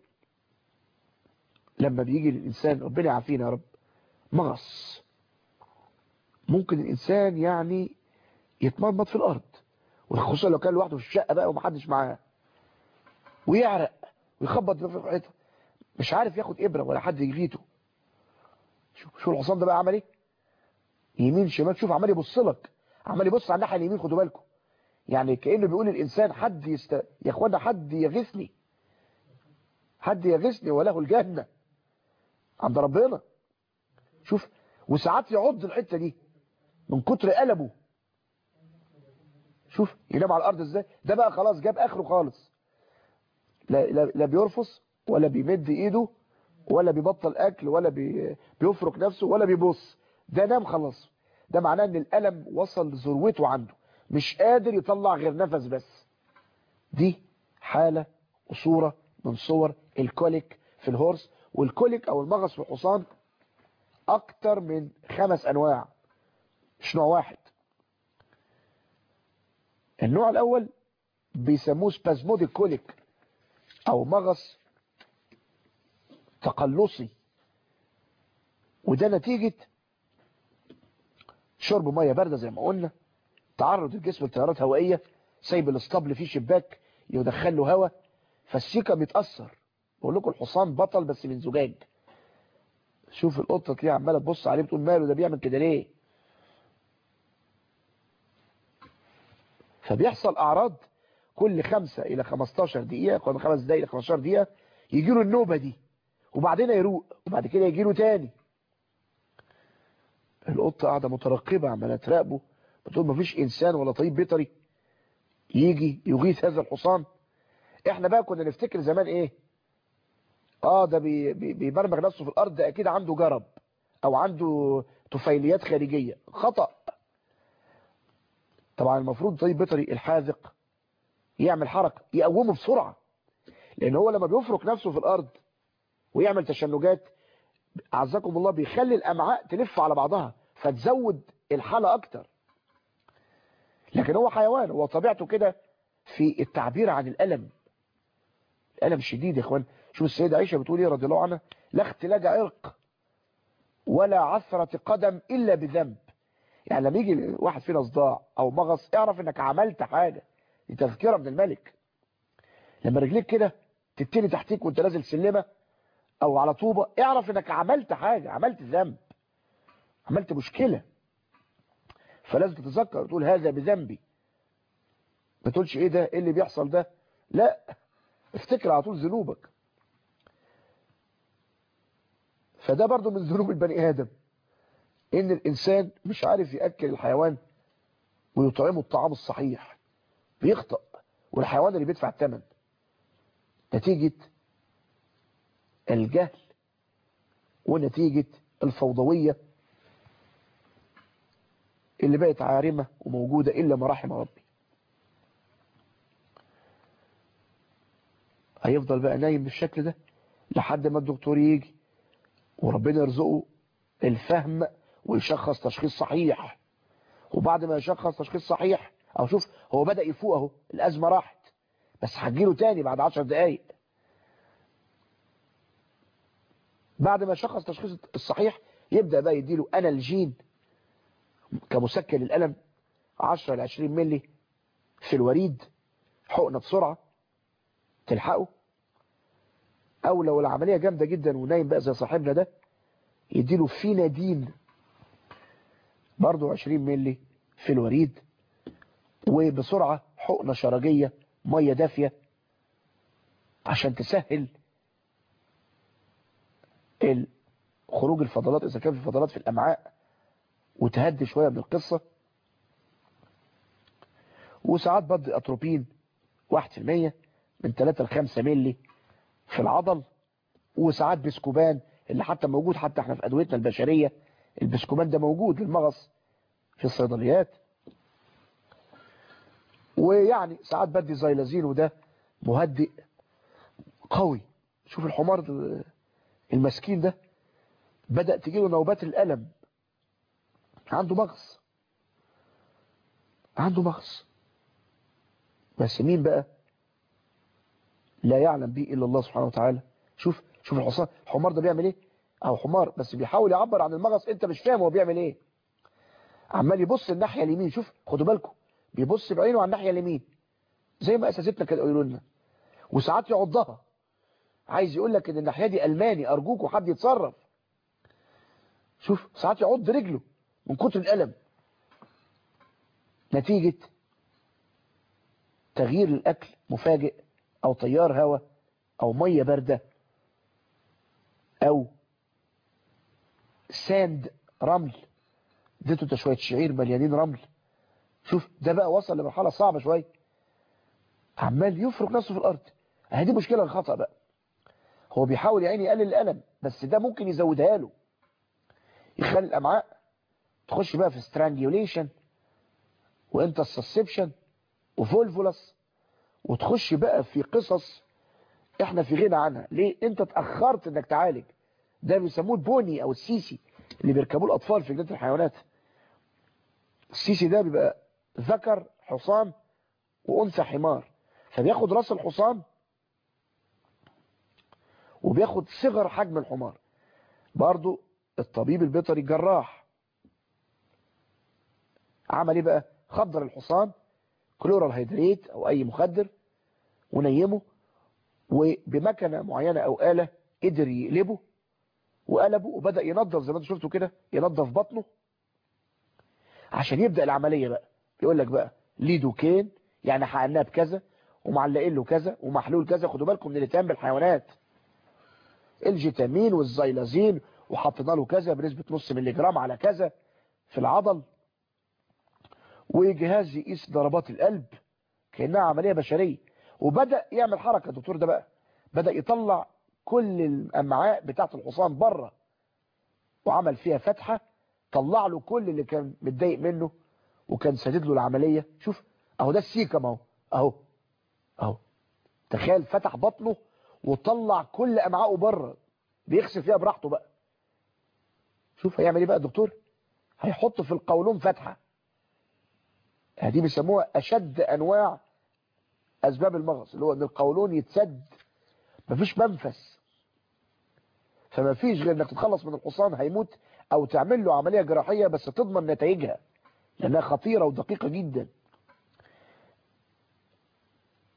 لما بيجي الانسان ربنا يعافينا يا رب مغص ممكن الانسان يعني يتمرمط في الارض وخصوصا لو كان لوحده في الشقه بقى ومحدش معاه ويعرق ويخبط في الحيطه مش عارف ياخد ابره ولا حد يغيته شوف شو الحصان ده بقى عمل ايه يمين شمال شوف عمال يبص لك عمال يبص على الناحيه اليمين خدوا بالكم يعني كانه بيقول الانسان حد يست... يا اخوانا حد يغثني حد يغثني وله الجنه عند ربنا شوف وساعات يعض الحته دي من كتر قلبه شوف ينام على الارض ازاي ده بقى خلاص جاب اخره خالص لا, لا, لا بيرفص ولا بيمد ايده ولا بيبطل اكل ولا بي بيفرك نفسه ولا بيبص ده نام خلاص ده معناه ان الالم وصل لذروته عنده مش قادر يطلع غير نفس بس دي حالة وصورة من صور الكوليك في الهورس والكوليك او المغص في الحصان اكتر من خمس انواع مش نوع واحد النوع الاول بيسموه سبازموديك كوليك او مغص تقلصي وده نتيجة شرب مية باردة زي ما قلنا تعرض الجسم لتيارات هوائية سايب الاسطبل فيه شباك يدخل له هواء فالسيكا بيتأثر بقول لكم الحصان بطل بس من زجاج شوف القطة تلاقيها عمالة تبص عليه بتقول ماله ده بيعمل كده ليه فبيحصل اعراض كل خمسة الى 15 دقيقة كل خمس دقيقة الى 15 دقيقة يجي له النوبة دي وبعدين يروق وبعد كده يجي له تاني القطة قاعدة مترقبة عمالة تراقبه بتقول مفيش انسان ولا طبيب بيطري يجي يغيث هذا الحصان احنا بقى كنا نفتكر زمان ايه اه ده بي بي بيبرمج نفسه في الارض ده اكيد عنده جرب او عنده طفيليات خارجية خطأ طبعا المفروض طبيب بيطري الحاذق يعمل حركة يقومه بسرعة لان هو لما بيفرك نفسه في الارض ويعمل تشنجات اعزكم الله بيخلي الامعاء تلف على بعضها فتزود الحالة اكتر لكن هو حيوان هو طبيعته كده في التعبير عن الالم الالم شديد يا اخوان شوف السيدة عائشة بتقول ايه رضي الله عنها لا اختلاج عرق ولا عثرة قدم الا بذنب يعني لما يجي واحد فينا صداع او مغص اعرف انك عملت حاجة دي تذكرة من الملك لما رجليك كده تتني تحتيك وانت نازل سلمة او على طوبة اعرف انك عملت حاجة عملت ذنب عملت مشكلة فلازم تتذكر وتقول هذا بذنبي ما تقولش ايه ده ايه اللي بيحصل ده لا افتكر على طول ذنوبك فده برضو من ذنوب البني ادم ان الانسان مش عارف ياكل الحيوان ويطعمه الطعام الصحيح بيخطأ والحيوان اللي بيدفع الثمن نتيجة الجهل ونتيجة الفوضوية اللي بقت عارمة وموجودة إلا ما رحم ربي هيفضل بقى نايم بالشكل ده لحد ما الدكتور يجي وربنا يرزقه الفهم ويشخص تشخيص صحيح وبعد ما يشخص تشخيص صحيح او شوف هو بدأ يفوق اهو الازمة راحت بس هتجيله تاني بعد عشر دقايق بعد ما يشخص تشخيص الصحيح يبدأ بقى يديله انالجين كمسكن للألم 10 ل 20 ملي في الوريد حقنة بسرعة تلحقه او لو العملية جامدة جدا ونايم بقى زي صاحبنا ده يديله فينادين برضو 20 ملي في الوريد وبسرعة حقنة شرجية مية دافية عشان تسهل خروج الفضلات إذا كان في فضلات في الأمعاء وتهدي شوية من القصة وساعات بدي أتروبين 1% من 3 ل 5 ملي في العضل وساعات بسكوبان اللي حتى موجود حتى احنا في أدويتنا البشرية البسكوبان ده موجود للمغص في الصيدليات ويعني ساعات بدي زيلازين وده مهدئ قوي شوف الحمار المسكين ده بدأ تجيله نوبات الألم عنده مغص عنده مغص بس مين بقى لا يعلم به إلا الله سبحانه وتعالى شوف شوف الحصان الحمار ده بيعمل ايه او حمار بس بيحاول يعبر عن المغص انت مش فاهم هو بيعمل ايه عمال يبص الناحية اليمين شوف خدوا بالكم بيبص بعينه على الناحية اليمين زي ما اساتذتنا كانوا يقولوا لنا وساعات يعضها عايز يقول لك ان الناحية دي الماني ارجوك وحد يتصرف شوف ساعات يعض رجله من كتر الالم نتيجة تغيير الاكل مفاجئ او تيار هواء او مية باردة او ساند رمل اديته انت شويه شعير مليانين رمل شوف ده بقى وصل لمرحله صعبه شويه عمال يفرك نفسه في الارض اهي دي مشكله الخطا بقى هو بيحاول يعني يقلل الالم بس ده ممكن يزودها له يخلي الامعاء تخش بقى في سترانجيوليشن وانترسبشن وفولفولس وتخش بقى في قصص احنا في غنى عنها ليه انت اتاخرت انك تعالج ده بيسموه البوني او السيسي اللي بيركبوه الاطفال في جنينه الحيوانات السيسي ده بيبقى ذكر حصان وانثى حمار فبياخد راس الحصان وبياخد صغر حجم الحمار برضو الطبيب البيطري الجراح عمل ايه بقى خدر الحصان كلورال هيدريت او اي مخدر ونيمه وبمكنه معينه او آلة قدر يقلبه وقلبه وبدأ ينظف زي ما انتم شفتوا كده ينظف بطنه عشان يبدأ العملية بقى يقول لك بقى ليدوكين يعني حقناه بكذا ومعلقين له كذا ومحلول كذا خدوا بالكم من الاتهام بالحيوانات الجيتامين والزيلازين وحطينا له كذا بنسبة نص ملي جرام على كذا في العضل وجهاز يقيس ضربات القلب كأنها عملية بشرية وبدأ يعمل حركة الدكتور ده بقى بدأ يطلع كل الأمعاء بتاعت الحصان بره وعمل فيها فتحة طلع له كل اللي كان متضايق منه وكان سدد له العملية شوف اهو ده السيكم اهو اهو اهو تخيل فتح بطنه وطلع كل امعائه بره بيغسل فيها براحته بقى شوف هيعمل ايه بقى الدكتور هيحط في القولون فتحة دي بيسموها اشد انواع اسباب المغص اللي هو ان القولون يتسد مفيش منفس فما فيش غير انك تتخلص من الحصان هيموت او تعمل له عملية جراحية بس تضمن نتائجها لانها خطيرة ودقيقة جدا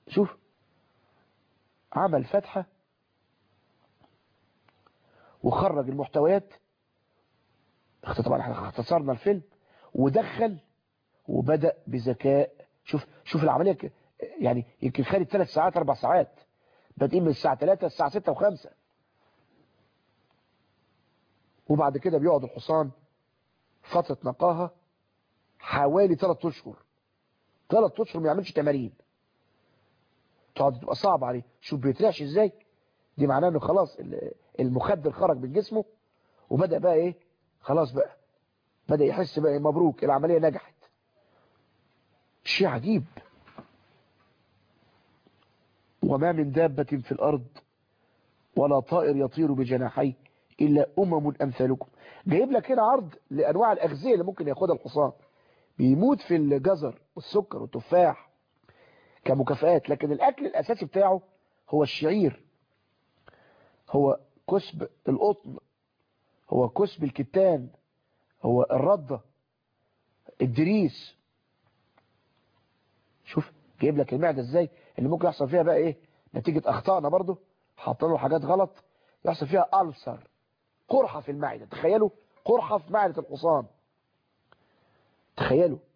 شوف عمل فتحة وخرج المحتويات طبعا احنا اختصرنا الفيلم ودخل وبدأ بذكاء شوف شوف العملية يعني يمكن خدت ثلاث ساعات اربع ساعات بادئين من الساعة 3 الساعة 6 و5 وبعد كده بيقعد الحصان فترة نقاهة حوالي 3 اشهر 3 اشهر ما يعملش تمارين تقعد تبقى صعب عليه شوف بيترعش ازاي دي معناه انه خلاص المخدر خرج من جسمه وبدأ بقى ايه خلاص بقى بدأ يحس بقى مبروك العملية نجحت شيء عجيب وما من دابة في الأرض ولا طائر يطير بجناحيه إلا أمم أمثالكم جايب لك هنا عرض لأنواع الأغذية اللي ممكن ياخدها الحصان بيموت في الجزر والسكر والتفاح كمكافآت لكن الأكل الأساسي بتاعه هو الشعير هو كسب القطن هو كسب الكتان هو الردة الدريس شوف جايب لك المعدة ازاي اللي ممكن يحصل فيها بقى ايه نتيجة اخطائنا برضو حاطين له حاجات غلط يحصل فيها ألسر قرحة في المعدة تخيلوا قرحة في معدة الحصان تخيلوا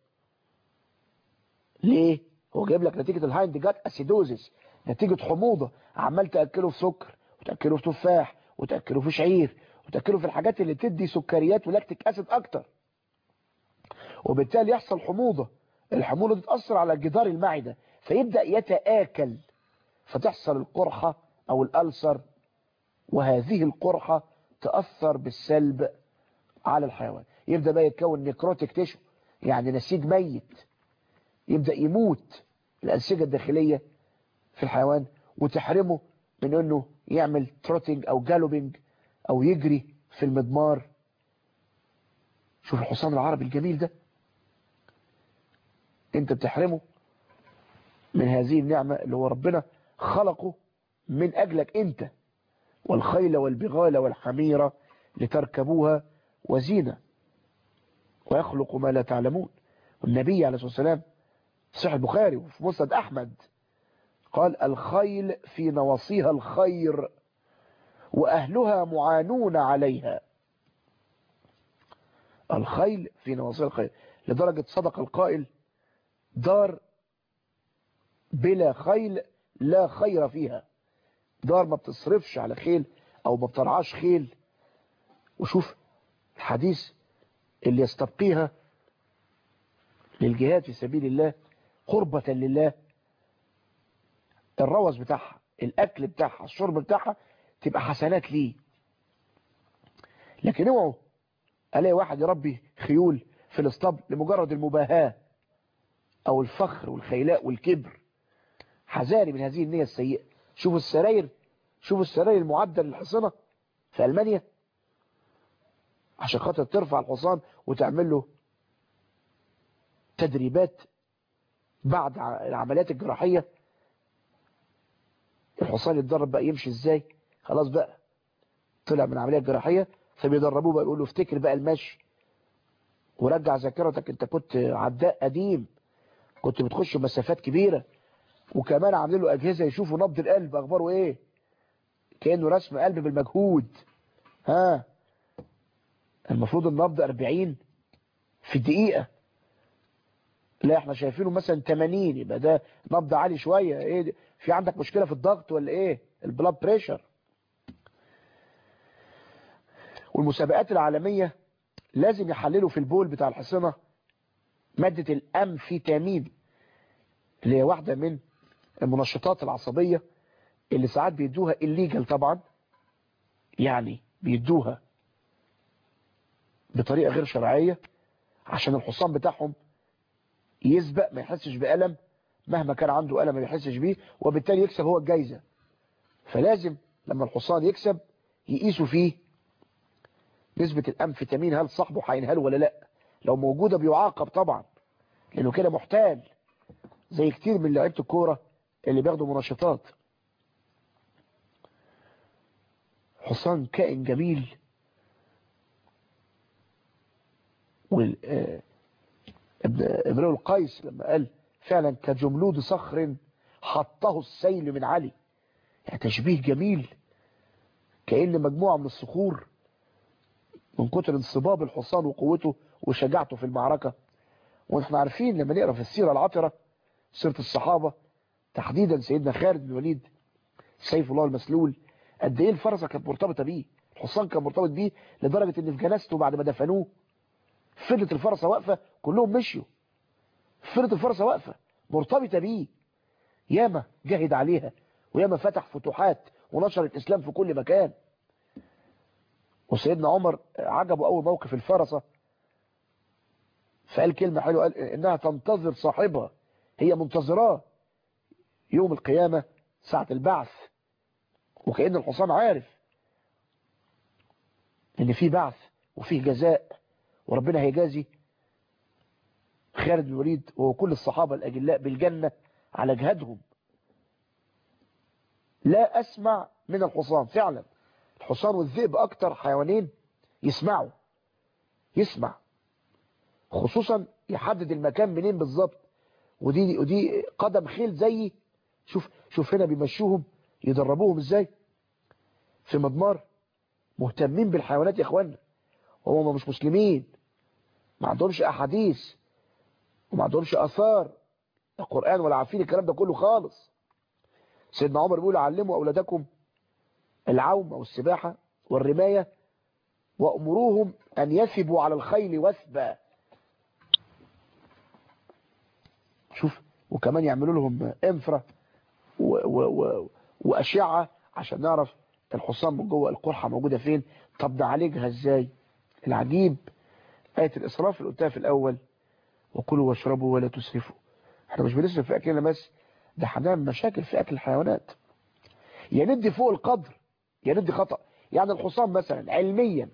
ليه هو جايب لك نتيجة الهايند جات اسيدوزيس نتيجة حموضة عمال تأكله في سكر وتأكله في تفاح وتأكله في شعير وتأكله في الحاجات اللي تدي سكريات ولاكتيك اسيد اكتر وبالتالي يحصل حموضة الحموضة تتأثر على جدار المعدة فيبدأ يتآكل فتحصل القرحة او الألسر وهذه القرحة تأثر بالسلب على الحيوان يبدأ بقى يتكون نيكروتيك تيشو يعني نسيج ميت يبدأ يموت الأنسجة الداخلية في الحيوان وتحرمه من انه يعمل تروتينج او جالوبينج او يجري في المضمار شوف الحصان العربي الجميل ده انت بتحرمه من هذه النعمة اللي هو ربنا خلقه من اجلك انت والخيل والبغال والحميرة لتركبوها وزينة ويخلق ما لا تعلمون والنبي عليه الصلاة والسلام صحيح البخاري وفي مسند أحمد قال الخيل في نواصيها الخير وأهلها معانون عليها الخيل في نواصيها الخير لدرجة صدق القائل دار بلا خيل لا خير فيها دار ما بتصرفش على خيل او ما بترعاش خيل وشوف الحديث اللي يستبقيها للجهاد في سبيل الله قربة لله الروز بتاعها الاكل بتاعها الشرب بتاعها تبقى حسنات ليه لكن اوعوا الاقي واحد يربي خيول في الاسطبل لمجرد المباهاة او الفخر والخيلاء والكبر حذاري من هذه النية السيئة شوفوا السراير شوفوا السراير المعدة للحصنة في ألمانيا عشان خاطر ترفع الحصان وتعمل له تدريبات بعد العمليات الجراحية الحصان يتدرب بقى يمشي ازاي خلاص بقى طلع من العملية الجراحية فبيدربوه بقى يقولوا افتكر بقى المشي ورجع ذاكرتك انت كنت عداء قديم كنت بتخش مسافات كبيرة وكمان عاملين له اجهزة يشوفوا نبض القلب اخباره ايه كأنه رسم قلب بالمجهود ها المفروض النبض 40 في دقيقة لا احنا شايفينه مثلا 80 يبقى ده نبض عالي شوية ايه دي؟ في عندك مشكلة في الضغط ولا ايه البلاد بريشر والمسابقات العالمية لازم يحللوا في البول بتاع الحصنة مادة الامفيتامين اللي هي واحدة من المنشطات العصبية اللي ساعات بيدوها الليجل طبعا يعني بيدوها بطريقة غير شرعية عشان الحصان بتاعهم يسبق ما يحسش بألم مهما كان عنده ألم ما يحسش بيه وبالتالي يكسب هو الجايزة فلازم لما الحصان يكسب يقيسوا فيه نسبة الأمفيتامين هل صاحبه هينهله ولا لا لو موجودة بيعاقب طبعا لأنه كده محتال زي كتير من لعيبه الكورة اللي بياخدوا منشطات حصان كائن جميل ابن القيس لما قال فعلا كجملود صخر حطه السيل من علي يعني تشبيه جميل كأن مجموعة من الصخور من كتر انصباب الحصان وقوته وشجاعته في المعركة ونحن عارفين لما نقرأ في السيرة العطرة سيرة الصحابة تحديدا سيدنا خالد بن الوليد سيف الله المسلول قد ايه الفرسة كانت مرتبطة بيه الحصان كان مرتبط بيه لدرجة ان في جنازته بعد ما دفنوه فضلت الفرسة واقفة كلهم مشيوا فضلت الفرسة واقفة مرتبطة بيه ياما جاهد عليها وياما فتح فتوحات ونشر الإسلام في كل مكان وسيدنا عمر عجبه أول موقف الفرسة فقال كلمة حلوة قال إنها تنتظر صاحبها هي منتظراه يوم القيامة ساعة البعث وكأن الحصان عارف إن في بعث وفيه جزاء وربنا هيجازي خالد بن الوليد وكل الصحابة الأجلاء بالجنة على جهادهم لا أسمع من الحصان فعلا الحصان والذئب أكتر حيوانين يسمعوا يسمع خصوصا يحدد المكان منين بالظبط ودي ودي قدم خيل زي شوف شوف هنا بيمشوهم يدربوهم ازاي في مضمار مهتمين بالحيوانات يا اخوانا وهم مش مسلمين ما عندهمش احاديث وما عندهمش اثار القرآن ولا عارفين الكلام ده كله خالص سيدنا عمر بيقول علموا أولادكم العوم أو السباحة والرماية وأمروهم أن يثبوا على الخيل وثبا شوف وكمان يعملوا لهم انفرة و و و وأشعة عشان نعرف الحصان من جوه القرحة موجودة فين طب نعالجها ازاي العجيب آية الإسراف اللي قلتها في الأول وكلوا واشربوا ولا تسرفوا احنا مش بنسرف في أكلنا بس ده هنعمل مشاكل في أكل الحيوانات يا ندي فوق القدر يا ندي خطأ يعني الحصان مثلا علميا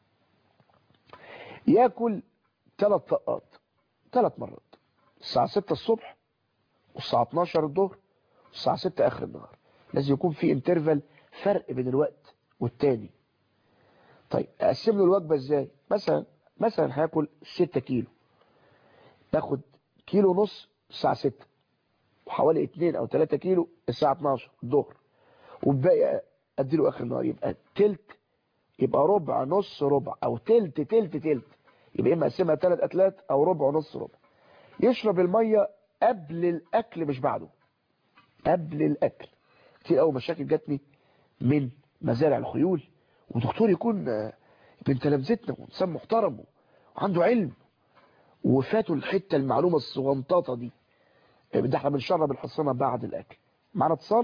ياكل ثلاث طقات ثلاث مرات الساعة 6 الصبح والساعة 12 الظهر والساعة 6 آخر النهار لازم يكون في انترفال فرق بين الوقت والتاني طيب اقسم له الوجبة ازاي مثلا مثلا هياكل 6 كيلو باخد كيلو ونص الساعة 6 وحوالي 2 او 3 كيلو الساعة 12 الظهر والباقي اديله اخر النهار يبقى تلت يبقى ربع نص ربع او تلت تلت تلت يبقى اما اقسمها ثلاث اتلات او ربع ونص ربع يشرب المية قبل الاكل مش بعده قبل الاكل كتير قوي مشاكل جاتني من مزارع الخيول ودكتور يكون من تلامذتنا وانسان محترم وعنده علم وفاتوا الحته المعلومه الصغنطاطه دي ده احنا بنشرب الحصانه بعد الاكل معانا اتصال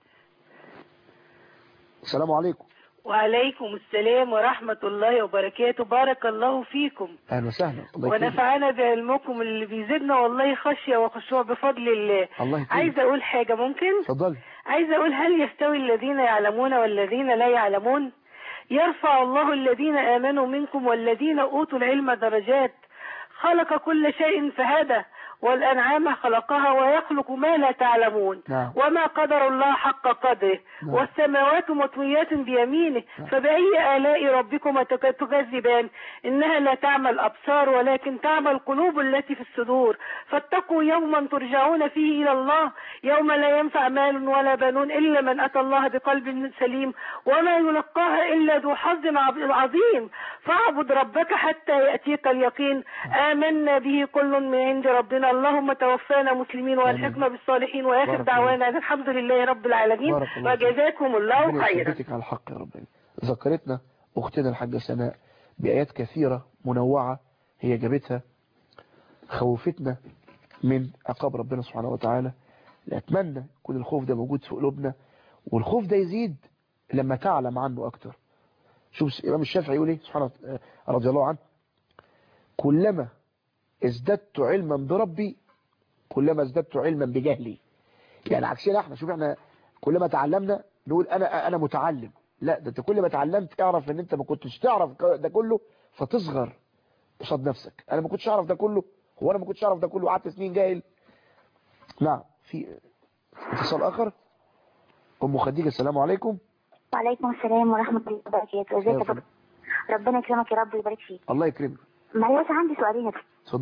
السلام عليكم وعليكم السلام ورحمة الله وبركاته بارك الله فيكم اهلا وسهلا الله يكرمك. ونفعنا بعلمكم اللي بيزيدنا والله خشية وخشوع بفضل الله الله يكرمك. عايزة أقول حاجة ممكن اتفضلي عايزة أقول هل يستوي الذين يعلمون والذين لا يعلمون يرفع الله الذين آمنوا منكم والذين أوتوا العلم درجات خلق كل شيء فهدى والأنعام خلقها ويخلق ما لا تعلمون نعم. وما قدر الله حق قدره نعم. والسماوات مطويات بيمينه فبأي آلاء ربكما تك- تكذبان إنها لا تعمى الأبصار ولكن تعمى القلوب التي في الصدور فاتقوا يوما ترجعون فيه إلى الله يوم لا ينفع مال ولا بنون إلا من أتى الله بقلب سليم وما يلقاها إلا ذو حظ عظ- عظيم فاعبد ربك حتى يأتيك اليقين آمنا به كل من عند ربنا اللهم توفانا مسلمين والحقنا بالصالحين وآخر بارك الله. دعوانا أن الحمد لله رب العالمين بارك الله فيك. وجزاكم الله ربنا خيرا يثبتك على الحق يا رب ذكرتنا اختنا الحاجة سناء بآيات كثيرة منوعة هي جابتها خوفتنا من عقاب ربنا سبحانه وتعالى أتمنى يكون الخوف ده موجود في قلوبنا والخوف ده يزيد لما تعلم عنه أكتر شوف الإمام الشافعي يقول إيه سبحانه رضي الله عنه كلما ازددت علما بربي كلما ازددت علما بجهلي يعني عكسنا احنا شوف احنا كلما تعلمنا نقول انا انا متعلم لا ده انت كل ما اتعلمت اعرف ان انت ما كنتش تعرف ده كله فتصغر قصاد نفسك انا ما كنتش اعرف ده كله هو انا ما كنتش اعرف ده كله قعدت سنين جاهل نعم في اتصال اخر ام خديجه السلام عليكم وعليكم السلام ورحمة الله وبركاته ازيك يا يا دكتور ربنا يكرمك يا رب ويبارك فيك الله يكرمك معلش عندي سؤالين يا دكتور. اتفضلي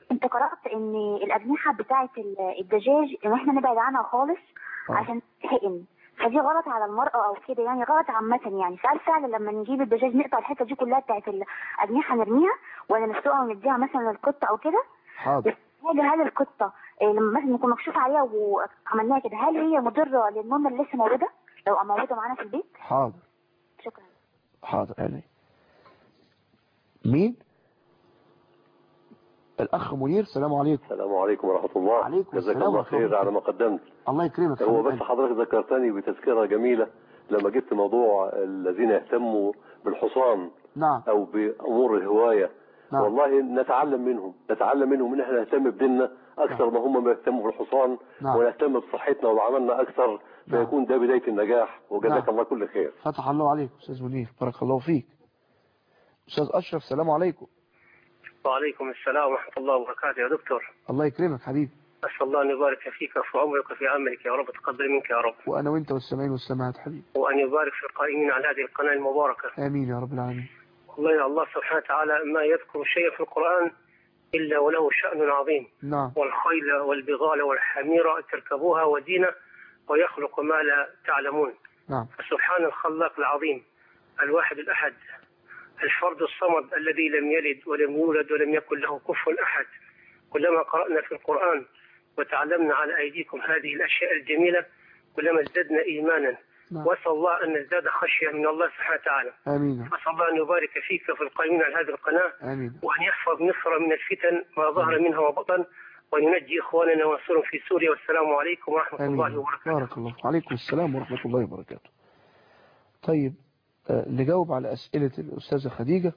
انت قرأت ان الأجنحة بتاعة ال- الدجاج ان احنا نبعد عنها خالص آه. عشان تتحقن فدي غلط على المرأة او كده يعني غلط عامة يعني سأل فعلا لما نجيب الدجاج نقطع الحتة دي كلها بتاعة الأجنحة نرميها ولا نسلقها ونديها مثلا للقطة او كده حاضر هل هل القطة آه، لما مثلا يكون مكشوف عليها وعملناها كده هل هي مضرة للنون اللي لسه مولودة لو موجودة معانا في البيت حاضر شكرا حاضر يعني مين الأخ منير السلام عليكم السلام عليكم ورحمة الله عليكم جزاك السلام الله ورحمة الله خير على ما قدمت الله يكرمك هو حبيب بس قلبي. حضرتك ذكرتني بتذكرة جميلة لما جبت موضوع الذين يهتموا بالحصان نعم أو بأمور الهواية نعم. والله نتعلم منهم نتعلم منهم ان احنا نهتم بديننا اكثر ما هم بيهتموا بالحصان نعم. ونهتم بصحتنا وعملنا اكثر نعم. فيكون ده بداية النجاح وجزاك نعم. الله كل خير فتح الله عليك أستاذ منير بارك الله فيك أستاذ أشرف السلام عليكم وعليكم السلام ورحمة الله وبركاته يا دكتور الله يكرمك حبيبي أسأل الله أن يبارك فيك في عمرك وفي عملك يا رب تقبل منك يا رب وأنا وأنت والسمعين والسماعات حبيبي وأن يبارك في القائمين على هذه القناة المباركة آمين يا رب العالمين والله يا الله سبحانه وتعالى ما يذكر شيء في القرآن إلا وله شأن عظيم نعم والخيل والبغال والحمير تركبوها ودينة ويخلق ما لا تعلمون نعم فسبحان الخلاق العظيم الواحد الأحد الفرد الصمد الذي لم يلد ولم يولد ولم يكن له كفوا أحد كلما قرأنا في القرآن وتعلمنا على أيديكم هذه الأشياء الجميلة كلما ازددنا إيمانا نعم وأسأل الله أن نزداد خشية من الله سبحانه وتعالى آمين وأسأل الله أن يبارك فيك في القائمين على هذه القناة آمين وأن يحفظ مصر من الفتن ما ظهر منها وبطن وأن ينجي إخواننا وانصرهم في سوريا والسلام عليكم ورحمة الله آمين وبركاته بارك الله وعليكم السلام ورحمة الله وبركاته طيب آه، نجاوب على أسئلة الأستاذة خديجة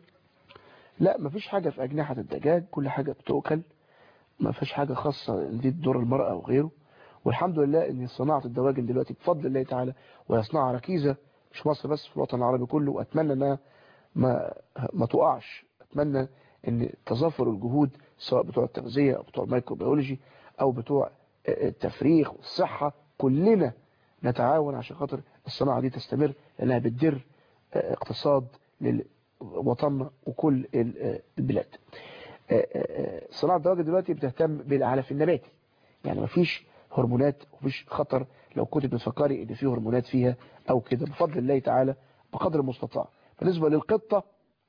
لا مفيش حاجة في أجنحة الدجاج كل حاجة بتؤكل ما فيش حاجة خاصة دي دور المرأة وغيره والحمد لله ان صناعة الدواجن دلوقتي بفضل الله تعالى ويصنعها ركيزة مش مصر بس في الوطن العربي كله واتمنى انها ما ما تقعش اتمنى ان تظافر الجهود سواء بتوع التغذية او بتوع الميكروبيولوجي او بتوع التفريخ والصحة كلنا نتعاون عشان خاطر الصناعة دي تستمر لانها بتدر اقتصاد لوطننا وكل البلاد صناعة الدواجن دلوقتي بتهتم بالعلف النباتي يعني مفيش هرمونات ومفيش خطر لو كنت بتفكري ان في هرمونات فيها او كده بفضل الله تعالى بقدر المستطاع بالنسبة للقطة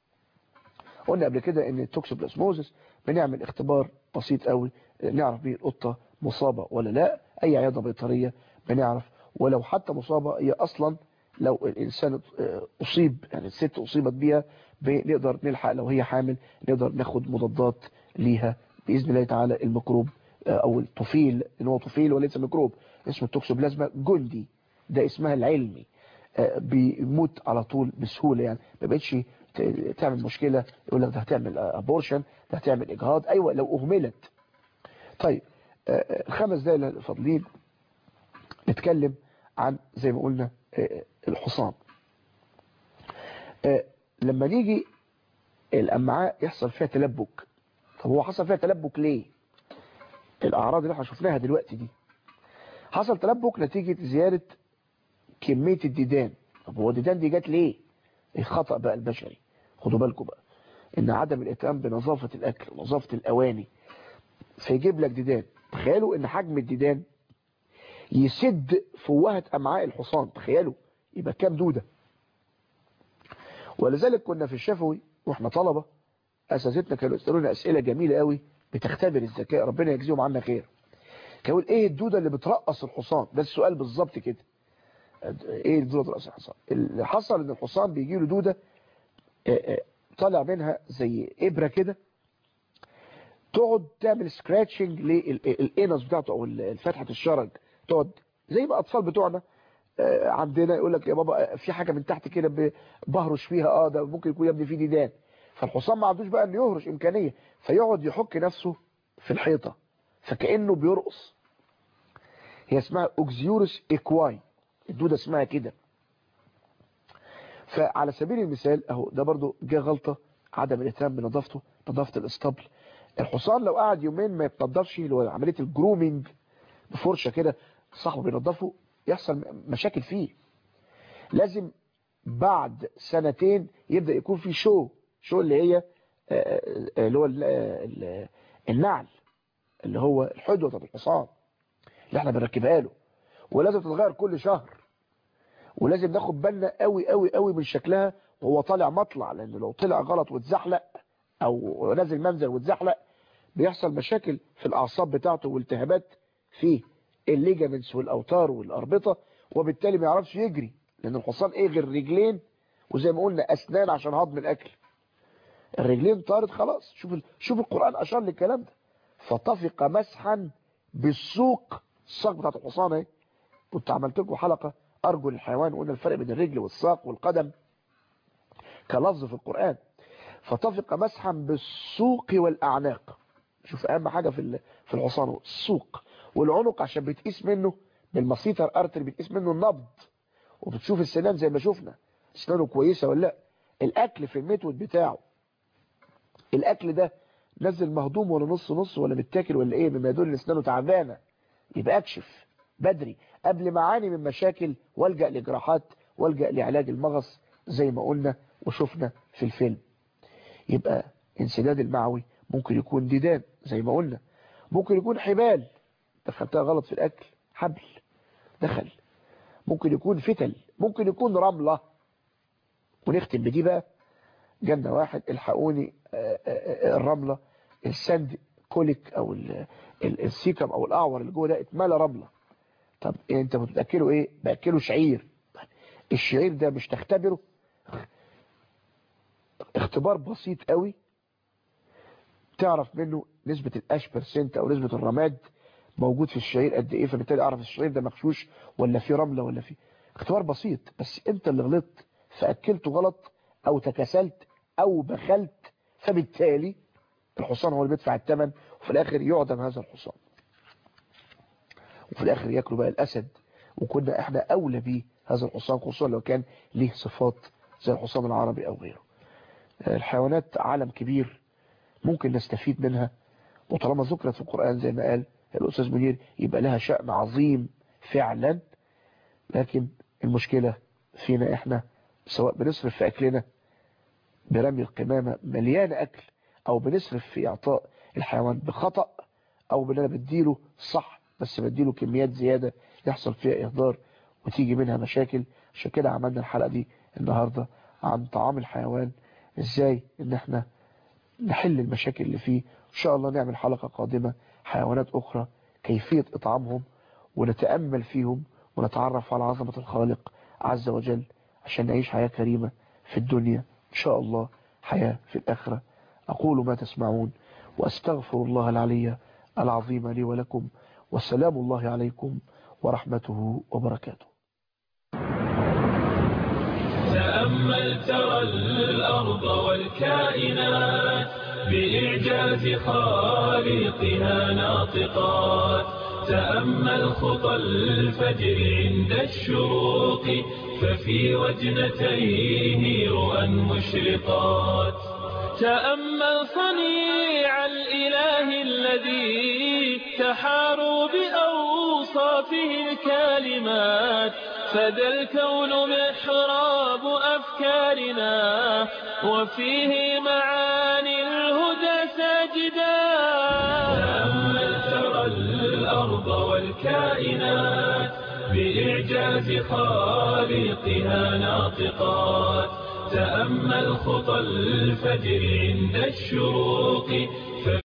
قلنا قبل كده ان التوكسوبلازموزس بنعمل اختبار بسيط قوي نعرف بيه القطة مصابة ولا لا اي عيادة بيطرية بنعرف ولو حتى مصابة هي اصلا لو الانسان اصيب يعني الست اصيبت بيها بنقدر نلحق لو هي حامل نقدر ناخد مضادات ليها باذن الله تعالى الميكروب او الطفيل ان هو طفيل وليس ميكروب اسمه التوكسوبلازما جندي ده اسمها العلمي بيموت على طول بسهولة يعني ما بقتش تعمل مشكلة يقول لك ده هتعمل ابورشن ده هتعمل اجهاض ايوه لو اهملت طيب الخمس دقايق الفاضلين نتكلم عن زي ما قلنا الحصان لما نيجي الامعاء يحصل فيها تلبك طب هو حصل فيها تلبك ليه الاعراض اللي احنا شفناها دلوقتي دي حصل تلبك نتيجة زيادة كمية الديدان طب هو الديدان دي جت ليه الخطأ بقى البشري خدوا بالكم بقى ان عدم الاهتمام بنظافة الاكل ونظافة الاواني فيجيب لك ديدان تخيلوا ان حجم الديدان يسد فوهة امعاء الحصان تخيلوا يبقى كام دودة ولذلك كنا في الشفوي واحنا طلبة اساتذتنا كانوا يسالونا اسئله جميله قوي بتختبر الذكاء ربنا يجزيهم عنا خير كانوا ايه الدوده اللي بترقص الحصان ده السؤال بالظبط كده ايه الدوده اللي بترقص الحصان اللي حصل ان الحصان بيجي له دوده طالع منها زي ابره كده تقعد تعمل سكراتشنج للانس بتاعته او فتحه الشرج تقعد زي ما اطفال بتوعنا عندنا يقول لك يا بابا في حاجه من تحت كده بهرش فيها اه ده ممكن يكون يا ابني فيه ديدان فالحصان ما عندوش بقى انه يهرش امكانيه فيقعد يحك نفسه في الحيطه فكانه بيرقص هي اسمها اوكزيورس ايكواي الدوده اسمها كده فعلى سبيل المثال اهو ده برضو جه غلطه عدم الاهتمام بنظافته نظافه الاسطبل الحصان لو قعد يومين ما يتنضفش اللي هو عمليه الجرومينج بفرشه كده صاحبه بينضفه يحصل مشاكل فيه لازم بعد سنتين يبدأ يكون في شو شو اللي هي اللي هو النعل اللي هو الحدوة بتاعت الحصان اللي احنا بنركبها له ولازم تتغير كل شهر ولازم ناخد بالنا قوي قوي قوي من شكلها وهو طالع مطلع لانه لو طلع غلط واتزحلق او نازل منزل واتزحلق بيحصل مشاكل في الاعصاب بتاعته والتهابات فيه الليجامنتس والاوتار والاربطه وبالتالي ما يعرفش يجري لان الحصان ايه غير رجلين وزي ما قلنا اسنان عشان هضم الاكل الرجلين طارت خلاص شوف ال... شوف القران اشار للكلام ده فطفق مسحا بالسوق الساق بتاعت الحصان اهي كنت عملت لكم حلقه ارجل الحيوان وقلنا الفرق بين الرجل والساق والقدم كلفظ في القران فطفق مسحا بالسوق والاعناق شوف اهم حاجه في في الحصان السوق والعنق عشان بتقيس منه بالمسيطر ارتر بتقيس منه النبض وبتشوف السنان زي ما شفنا سنانه كويسه ولا لا الاكل في الميتود بتاعه الاكل ده نزل مهضوم ولا نص نص ولا متاكل ولا ايه بما يدل ان اسنانه تعبانه يبقى اكشف بدري قبل ما اعاني من مشاكل والجا لجراحات والجا لعلاج المغص زي ما قلنا وشفنا في الفيلم يبقى انسداد المعوي ممكن يكون ديدان زي ما قلنا ممكن يكون حبال دخلتها غلط في الاكل حبل دخل ممكن يكون فتل ممكن يكون رملة ونختم بدي بقى جنة واحد الحقوني الرملة السند كوليك او السيكم او الاعور اللي جوه ده اتملى رملة طب إيه انت بتاكله ايه باكله شعير الشعير ده مش تختبره اختبار بسيط قوي تعرف منه نسبة الاش برسنت او نسبة الرماد موجود في الشعير قد ايه فبالتالي اعرف الشعير ده مغشوش ولا فيه رملة ولا فيه اختبار بسيط بس انت اللي غلطت فاكلته غلط او تكسلت او بخلت فبالتالي الحصان هو اللي بيدفع الثمن وفي الاخر يعدم هذا الحصان وفي الاخر ياكلوا بقى الاسد وكنا احنا اولى بيه هذا الحصان خصوصا لو كان ليه صفات زي الحصان العربي او غيره الحيوانات عالم كبير ممكن نستفيد منها وطالما ذكرت في القرآن زي ما قال الأستاذ منير يبقى لها شأن عظيم فعلا لكن المشكلة فينا احنا سواء بنصرف في أكلنا برمي القمامة مليانة أكل أو بنصرف في إعطاء الحيوان بخطأ أو بأننا بديله صح بس بديله كميات زيادة يحصل فيها إهدار وتيجي منها مشاكل عشان كده عملنا الحلقة دي النهاردة عن طعام الحيوان ازاي ان احنا نحل المشاكل اللي فيه ان شاء الله نعمل حلقة قادمة حيوانات اخرى كيفية اطعامهم ونتأمل فيهم ونتعرف على عظمة الخالق عز وجل عشان نعيش حياة كريمة في الدنيا ان شاء الله حياة في الاخرة اقول ما تسمعون واستغفر الله العلي العظيم لي ولكم والسلام الله عليكم ورحمته وبركاته تأمل ترى الأرض والكائنات بإعجاز خالقها ناطقات تأمل خطى الفجر عند الشروق ففي وجنتيه رؤى مشرقات تأمل صنيع الإله الذي تحاروا بأوصافه الكالمات فذا الكون محراب أفكارنا وفيه معاني الهدى ساجدا تأمل ترى الأرض والكائنات بإعجاز خالقها ناطقات تأمل خطى الفجر عند الشروق